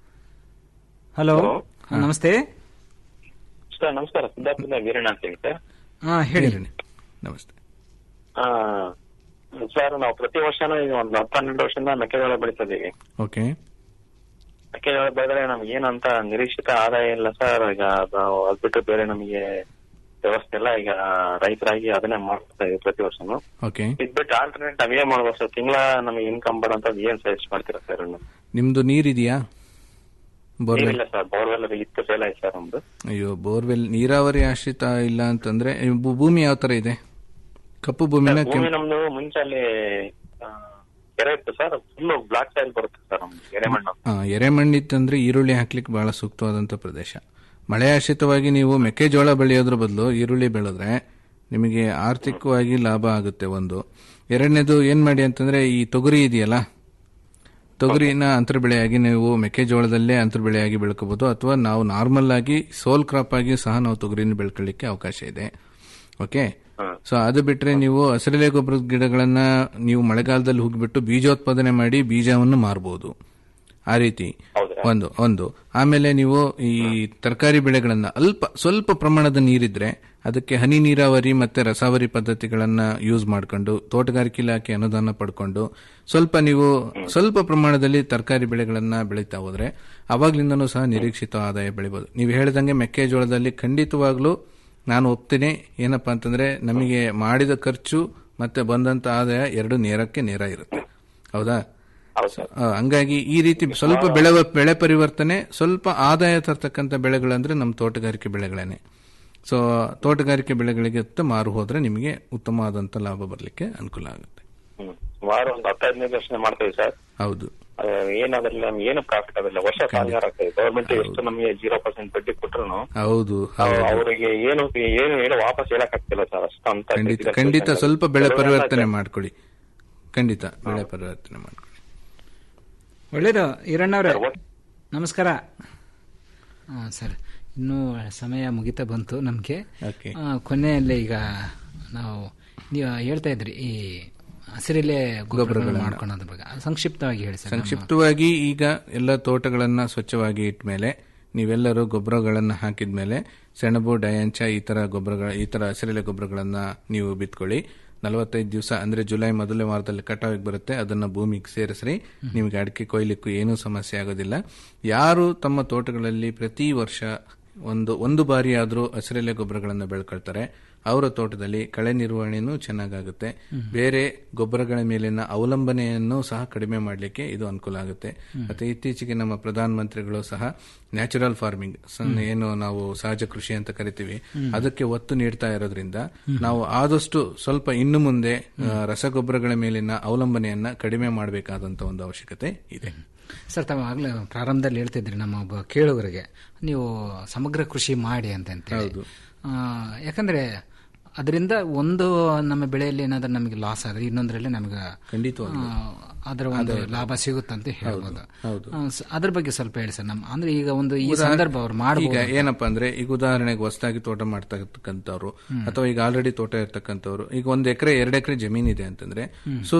ಹಲೋ ಹಾ, ನಮಸ್ತೆ ಸರ್ ನಮಸ್ಕಾರ ಸಿದ್ದಾಪುರದ ವೀರಣ್ಣ ಅಂತ ಹೇಳಿ ಸರ್ ಹಾ ಹೇಳಿ ನಮಸ್ತೆ ಆ, ಸರ್ ನಾವು ಪ್ರತಿ ವರ್ಷನೂ ಈಗ ಒಂದು ಹತ್ತು ಹನ್ನೆರಡು ವರ್ಷದಿಂದ ಮೆಕ್ಕೆಜೋಳ ಬೆಳೀತಾ ಇದೀವಿ ಓಕೆ ಮೆಕ್ಕೆಜೋಳ ಬೆಳೆದ್ರೆ ನಮ್ಗೆ ಏನಂತ ನಿರೀಕ್ಷಿತ ಆದಾಯ ಇಲ್ಲ ಸರ್ ಈಗ ಅದು ಅದ್ ಬಿಟ್ಟು ಬೇರೆ ನಮಗೆ ವ್ಯವಸ್ಥೆ ಎಲ್ಲ ಈಗ ರೈತರಾಗಿ ಅದನ್ನೇ ಮಾಡ್ತಾ ಇದೀವಿ ಪ್ರತಿ ವರ್ಷನು ಓಕೆ ಇದ್ ಬಿಟ್ಟು ಆಲ್ಟರ್ನೇಟ್ ನಾವ್ ಏನ್ ಮಾಡ್ಬೋದು ಸರ್ ತಿಂಗಳ ನಮಗೆ ಇನ್ಕಮ್ ಬರೋಂಥದ್ದು ಏನ್ ಸಜೆಸ್ಟ್ ಮಾಡ್ತೀರಾ ಸರ್ ನಿಮ್ದು ನೀರಿದೆಯಾ ಬೋರ್ವೆಲ್ ಏನಿಲ್ಲ ಸರ್ ಬೋರ್ವೆಲ್ ಇತ್ತು ಫೇಲ್ ಆಯ್ತು ಸರ್ ನಮ್ದು ಅಯ್ಯೋ ಬೋರ್ವೆಲ್ ನೀರಾವರಿ ಆಶ್ರಿತ ಇಲ್ಲ ಅಂತಂದ್ರೆ ಈ ಭೂ- ಭೂಮಿ ಯಾವ ತರ ಇದೆ ಕಪ್ಪು ಭೂಮಿನ ಭೂಮಿ ಕೆಂಪು ನಮ್ದು ಮುಂಚೆ ಅಲ್ಲಿ ಆ, ಕೆರೆ ಇತ್ತು ಸರ್ ಫುಲ್ ಬ್ಲಾಕ್ ಸೈಲ್ ಬರುತ್ತೆ ಸರ್ ನಮ್ದು ಎರೆಮಣ್ಣು ಆ, ಎರೆಮಣ್ಣಿತ್ತಂದ್ರೆ ಈರುಳ್ಳಿ ಹಾಕ್ಲಿಕ್ಕೆ ಬಹಳ ಸೂಕ್ತವಾದಂತ ಪ್ರದೇಶ ಮಳೆ ಆಶ್ರಿತವಾಗಿ ನೀವು ಮೆಕ್ಕೆಜೋಳ ಬೆಳೆಯೋದ್ರ ಬದಲು ಈರುಳ್ಳಿ ಬೆಳೆದ್ರೆ ನಿಮಗೆ ಆರ್ಥಿಕವಾಗಿ ಲಾಭ ಆಗುತ್ತೆ ಒಂದು ಎರಡನೇದು ಏನ್ ಮಾಡಿ ಅಂತಂದ್ರೆ ಈ ತೊಗರಿ ಇದೆಯಲ್ಲ ತೊಗರಿನ ಅಂತರ ಬೆಳೆಯಾಗಿ ನೀವು ಮೆಕ್ಕೆಜೋಳದಲ್ಲೇ ಅಂತರ ಬೆಳೆಯಾಗಿ ಬೆಳ್ಕೋಬಹುದು ಅಥವಾ ನಾವು ನಾರ್ಮಲ್ ಆಗಿ ಸೋಲ್ ಕ್ರಾಪ್ ಆಗಿ ಸಹ ನಾವು ತೊಗರಿನ ಬೆಳ್ಕೊಳ್ಳಿಕ್ಕೆ ಅವಕಾಶ ಇದೆ ಓಕೆ ಸೊ ಅದು ಬಿಟ್ರೆ ನೀವು ಹಸಿರೆಲೆ ಗೊಬ್ಬರದ ಗಿಡಗಳನ್ನ ನೀವು ಮಳೆಗಾಲದಲ್ಲಿ ಹೋಗಿಬಿಟ್ಟು ಬೀಜೋತ್ಪಾದನೆ ಮಾಡಿ ಬೀಜವನ್ನು ಮಾರಬಹುದು ಆ ರೀತಿ ಒಂದು ಒಂದು ಆಮೇಲೆ ನೀವು ಈ ತರಕಾರಿ ಬೆಳೆಗಳನ್ನ ಅಲ್ಪ ಸ್ವಲ್ಪ ಪ್ರಮಾಣದ ನೀರಿದ್ರೆ ಅದಕ್ಕೆ ಹನಿ ನೀರಾವರಿ ಮತ್ತೆ ರಸಾವರಿ ಪದ್ಧತಿಗಳನ್ನ ಯೂಸ್ ಮಾಡ್ಕೊಂಡು ತೋಟಗಾರಿಕೆ ಇಲಾಖೆ ಅನುದಾನ ಪಡ್ಕೊಂಡು ಸ್ವಲ್ಪ ನೀವು ಸ್ವಲ್ಪ ಪ್ರಮಾಣದಲ್ಲಿ ತರಕಾರಿ ಬೆಳೆಗಳನ್ನ ಬೆಳೀತಾ ಹೋದ್ರೆ ಅವಾಗ್ಲಿಂದನೂ ಸಹ ನಿರೀಕ್ಷಿತ ಆದಾಯ ಬೆಳಿಬಹುದು ನೀವು ಹೇಳಿದಂಗೆ ಮೆಕ್ಕೆಜೋಳದಲ್ಲಿ ಖಂಡಿತವಾಗ್ಲೂ ನಾನು ಒಪ್ತೀನಿ ಏನಪ್ಪಾ ಅಂತಂದ್ರೆ ನಮಗೆ ಮಾಡಿದ ಖರ್ಚು ಮತ್ತೆ ಬಂದಂತ ಆದಾಯ ಎರಡು ನೇರಕ್ಕೆ ನೇರ ಇರುತ್ತೆ ಹೌದಾ ಆ, ಹಂಗಾಗಿ ಈ ರೀತಿ ಸ್ವಲ್ಪ ಬೆಳೆ ಬೆಳೆ ಪರಿವರ್ತನೆ ಸ್ವಲ್ಪ ಆದಾಯ ತರ್ತಕ್ಕಂಥ ಬೆಳೆಗಳಂದ್ರೆ ನಮ್ಮ ತೋಟಗಾರಿಕೆ ಬೆಳೆಗಳೇನೆ ಸೊ ತೋಟಗಾರಿಕೆ ಬೆಳೆಗಳಿಗೆ ಮಾರು ಹೋದ್ರೆ ನಿಮಗೆ ಉತ್ತಮವಾದಂತ ಲಾಭ ಬರಲಿಕ್ಕೆ ಅನುಕೂಲ ಆಗುತ್ತೆ ಹ್ಮ್. ವಾರ ಒಂದು ಹತ್ತು ಹದಿನೈದು ವರ್ಷ ಮಾಡ್ತೇವೆ ಸರ್ ಹೌದು ಅಹ್, ಏನಾದ್ರಲ್ಲಿ ನಮ್ಗೆ ಏನು ಪ್ರಾಫಿಟ್ ಆಗೋದಿಲ್ಲ ವರ್ಷ ಸಾಲಗಾರ ಆಗ್ತದೆ ಗೌರ್ಮೆಂಟ್ ಎಷ್ಟು ನಮಗೆ ಜೀರೋ ಪರ್ಸೆಂಟ್ ಬಡ್ಡಿ ಕೊಟ್ರು ಹೌದು ಹೌದು ಅವರಿಗೆ ಏನು ಏನು ಹೇಳಿ ವಾಪಸ್ ಹೇಳಕ್ ಆಗ್ತಿಲ್ಲ ಸರ್ ಅಷ್ಟು ಅಂತ ಖಂಡಿತ ಖಂಡಿತ ಸ್ವಲ್ಪ ಬೆಳೆ ಪರಿವರ್ತನೆ ಮಾಡ್ಕೊಳ್ಳಿ ಖಂಡಿತ ಬೆಳೆ ಪರಿವರ್ತನೆ ಮಾಡ್ಕೊಳ್ಳಿ ಒಳ್ಳೇದು ಈರಣ್ಣವ್ರೆ ನಮಸ್ಕಾರ ಹಾ ಸರ್ ಇನ್ನೂ ಸಮಯ ಮುಗಿತಾ ಬಂತು ನಮಗೆ Okay. ಕೊನೆಯಲ್ಲಿ ಈಗ ನಾವು ನೀವು ಹೇಳ್ತಾ ಇದ್ರಿ ಈ ಹಸಿರೆಲೆ ಗೊಬ್ಬರಗಳು ಗೊಬ್ಬರಗಳನ್ನ. ಮಾಡ್ಕೊಳ್ಳೋದ್ರ ಬಗ್ಗೆ ಅದು ಸಂಕ್ಷಿಪ್ತವಾಗಿ ಹೇಳಿ ಸರ್ ನಮ್ಮ- ಸಂಕ್ಷಿಪ್ತವಾಗಿ ಈಗ ಎಲ್ಲ ತೋಟಗಳನ್ನ ಸ್ವಚ್ಛವಾಗಿ ಇಟ್ಮೇಲೆ ನೀವೆಲ್ಲರೂ ಗೊಬ್ಬರಗಳನ್ನ ಹಾಕಿದ್ಮೇಲೆ ಸೆಣಬು ಡಯಾಂಚ ಈ ತರ ಗೊಬ್ಬರಗಳ ಈ ತರ ಹಸಿರೆಲೆ ಗೊಬ್ಬರಗಳನ್ನ ನೀವು ಬಿತ್ಕೊಳ್ಳಿ ನಲವತ್ತೈದು ದಿವಸ ಅಂದ್ರೆ ಜುಲೈ ಮೊದಲನೇ ವಾರದಲ್ಲಿ ಕಟಾವಿಗೆ ಬರುತ್ತೆ ಅದನ್ನ ಭೂಮಿಗೆ ಸೇರಿಸ್ರಿ ನಿಮಗೆ ಅಡಿಕೆ ಕೊಯ್ಲಿಕ್ಕೂ ಏನೂ ಸಮಸ್ಯೆ ಆಗೋದಿಲ್ಲ ಯಾರು ತಮ್ಮ ತೋಟಗಳಲ್ಲಿ ಪ್ರತಿ ವರ್ಷ ಒಂದು ಒಂದು ಬಾರಿ ಆದರೂ ಹಸಿರೆಲೆ ಗೊಬ್ಬರಗಳನ್ನು ಬೆಳ್ಕೊಳ್ತಾರೆ ಅವರ ತೋಟದಲ್ಲಿ ಕಳೆ ನಿರ್ವಹಣೆನೂ ಚೆನ್ನಾಗಾಗುತ್ತೆ ಬೇರೆ ಗೊಬ್ಬರಗಳ ಮೇಲಿನ ಅವಲಂಬನೆಯನ್ನು ಸಹ ಕಡಿಮೆ ಮಾಡಲಿಕ್ಕೆ ಇದು ಅನುಕೂಲ ಆಗುತ್ತೆ ಮತ್ತೆ ಇತ್ತೀಚೆಗೆ ನಮ್ಮ ಪ್ರಧಾನ ಮಂತ್ರಿಗಳು ಸಹ ನ್ಯಾಚುರಲ್ ಫಾರ್ಮಿಂಗ್ ಏನು ನಾವು ಸಹಜ ಕೃಷಿ ಅಂತ ಕರಿತೀವಿ ಅದಕ್ಕೆ ಒತ್ತು ನೀಡ್ತಾ ಇರೋದ್ರಿಂದ ನಾವು ಆದಷ್ಟು ಸ್ವಲ್ಪ ಇನ್ನು ಮುಂದೆ ಆ, ರಸಗೊಬ್ಬರಗಳ ಮೇಲಿನ ಅವಲಂಬನೆಯನ್ನ ಕಡಿಮೆ ಮಾಡಬೇಕಾದಂತ ಒಂದು ಅವಶ್ಯಕತೆ ಇದೆ ಸರ್ ತಾವು ಆಗಲೇ ಪ್ರಾರಂಭದಲ್ಲಿ ಹೇಳ್ತಿದ್ರಿ ನಮ್ಮ ಒಬ್ಬ ಕೇಳುಗರಿಗೆ ನೀವು ಸಮಗ್ರ ಕೃಷಿ ಮಾಡಿ ಅಂತ ಹೇಳಿ ಆ, ಯಾಕಂದ್ರೆ ಅದರಿಂದ ಒಂದು ನಮ್ಮ ಬೆಳೆಯಲ್ಲಿ ಏನಾದ್ರೂ ನಮಗೆ ಲಾಸ್ ಆದ್ರೆ ಇನ್ನೊಂದರಲ್ಲಿ ನಮಗೆ ಖಂಡಿತವಾಗ್ಲೂ. ಆ, ಅದರ ಒಂದು ಲಾಭ ಸಿಗುತ್ತಂತ ಹೇಳ್ಬೋದು ಹೌದು. ಆ, ಸ- ಅದ್ರ ಬಗ್ಗೆ ಸ್ವಲ್ಪ ಹೇಳಿ ಸರ್ ನಮ್ಮ ಅಂದ್ರೆ ಈಗ ಒಂದು ಈ ಉದಾಹರಣೆ- ಸಂದರ್ಭ ಅವ್ರು ಈಗ ಮಾಡಬಹುದು ಏನಪ್ಪಾ ಅಂದ್ರೆ ಈಗ ಉದಾಹರಣೆಗೆ ಹೊಸದಾಗಿ ತೋಟ ಮಾಡ್ತಕ್ಕಂಥವ್ರು ಅಥವಾ ಈಗ ಆಲ್ರೆಡಿ ತೋಟ ಇರ್ತಕ್ಕಂಥವ್ರು ಈಗ ಒಂದ್ ಎಕರೆ ಎರಡು ಎಕರೆ ಜಮೀನ್ ಇದೆ ಅಂತಂದ್ರೆ ಹ್ಮ್. ಸೊ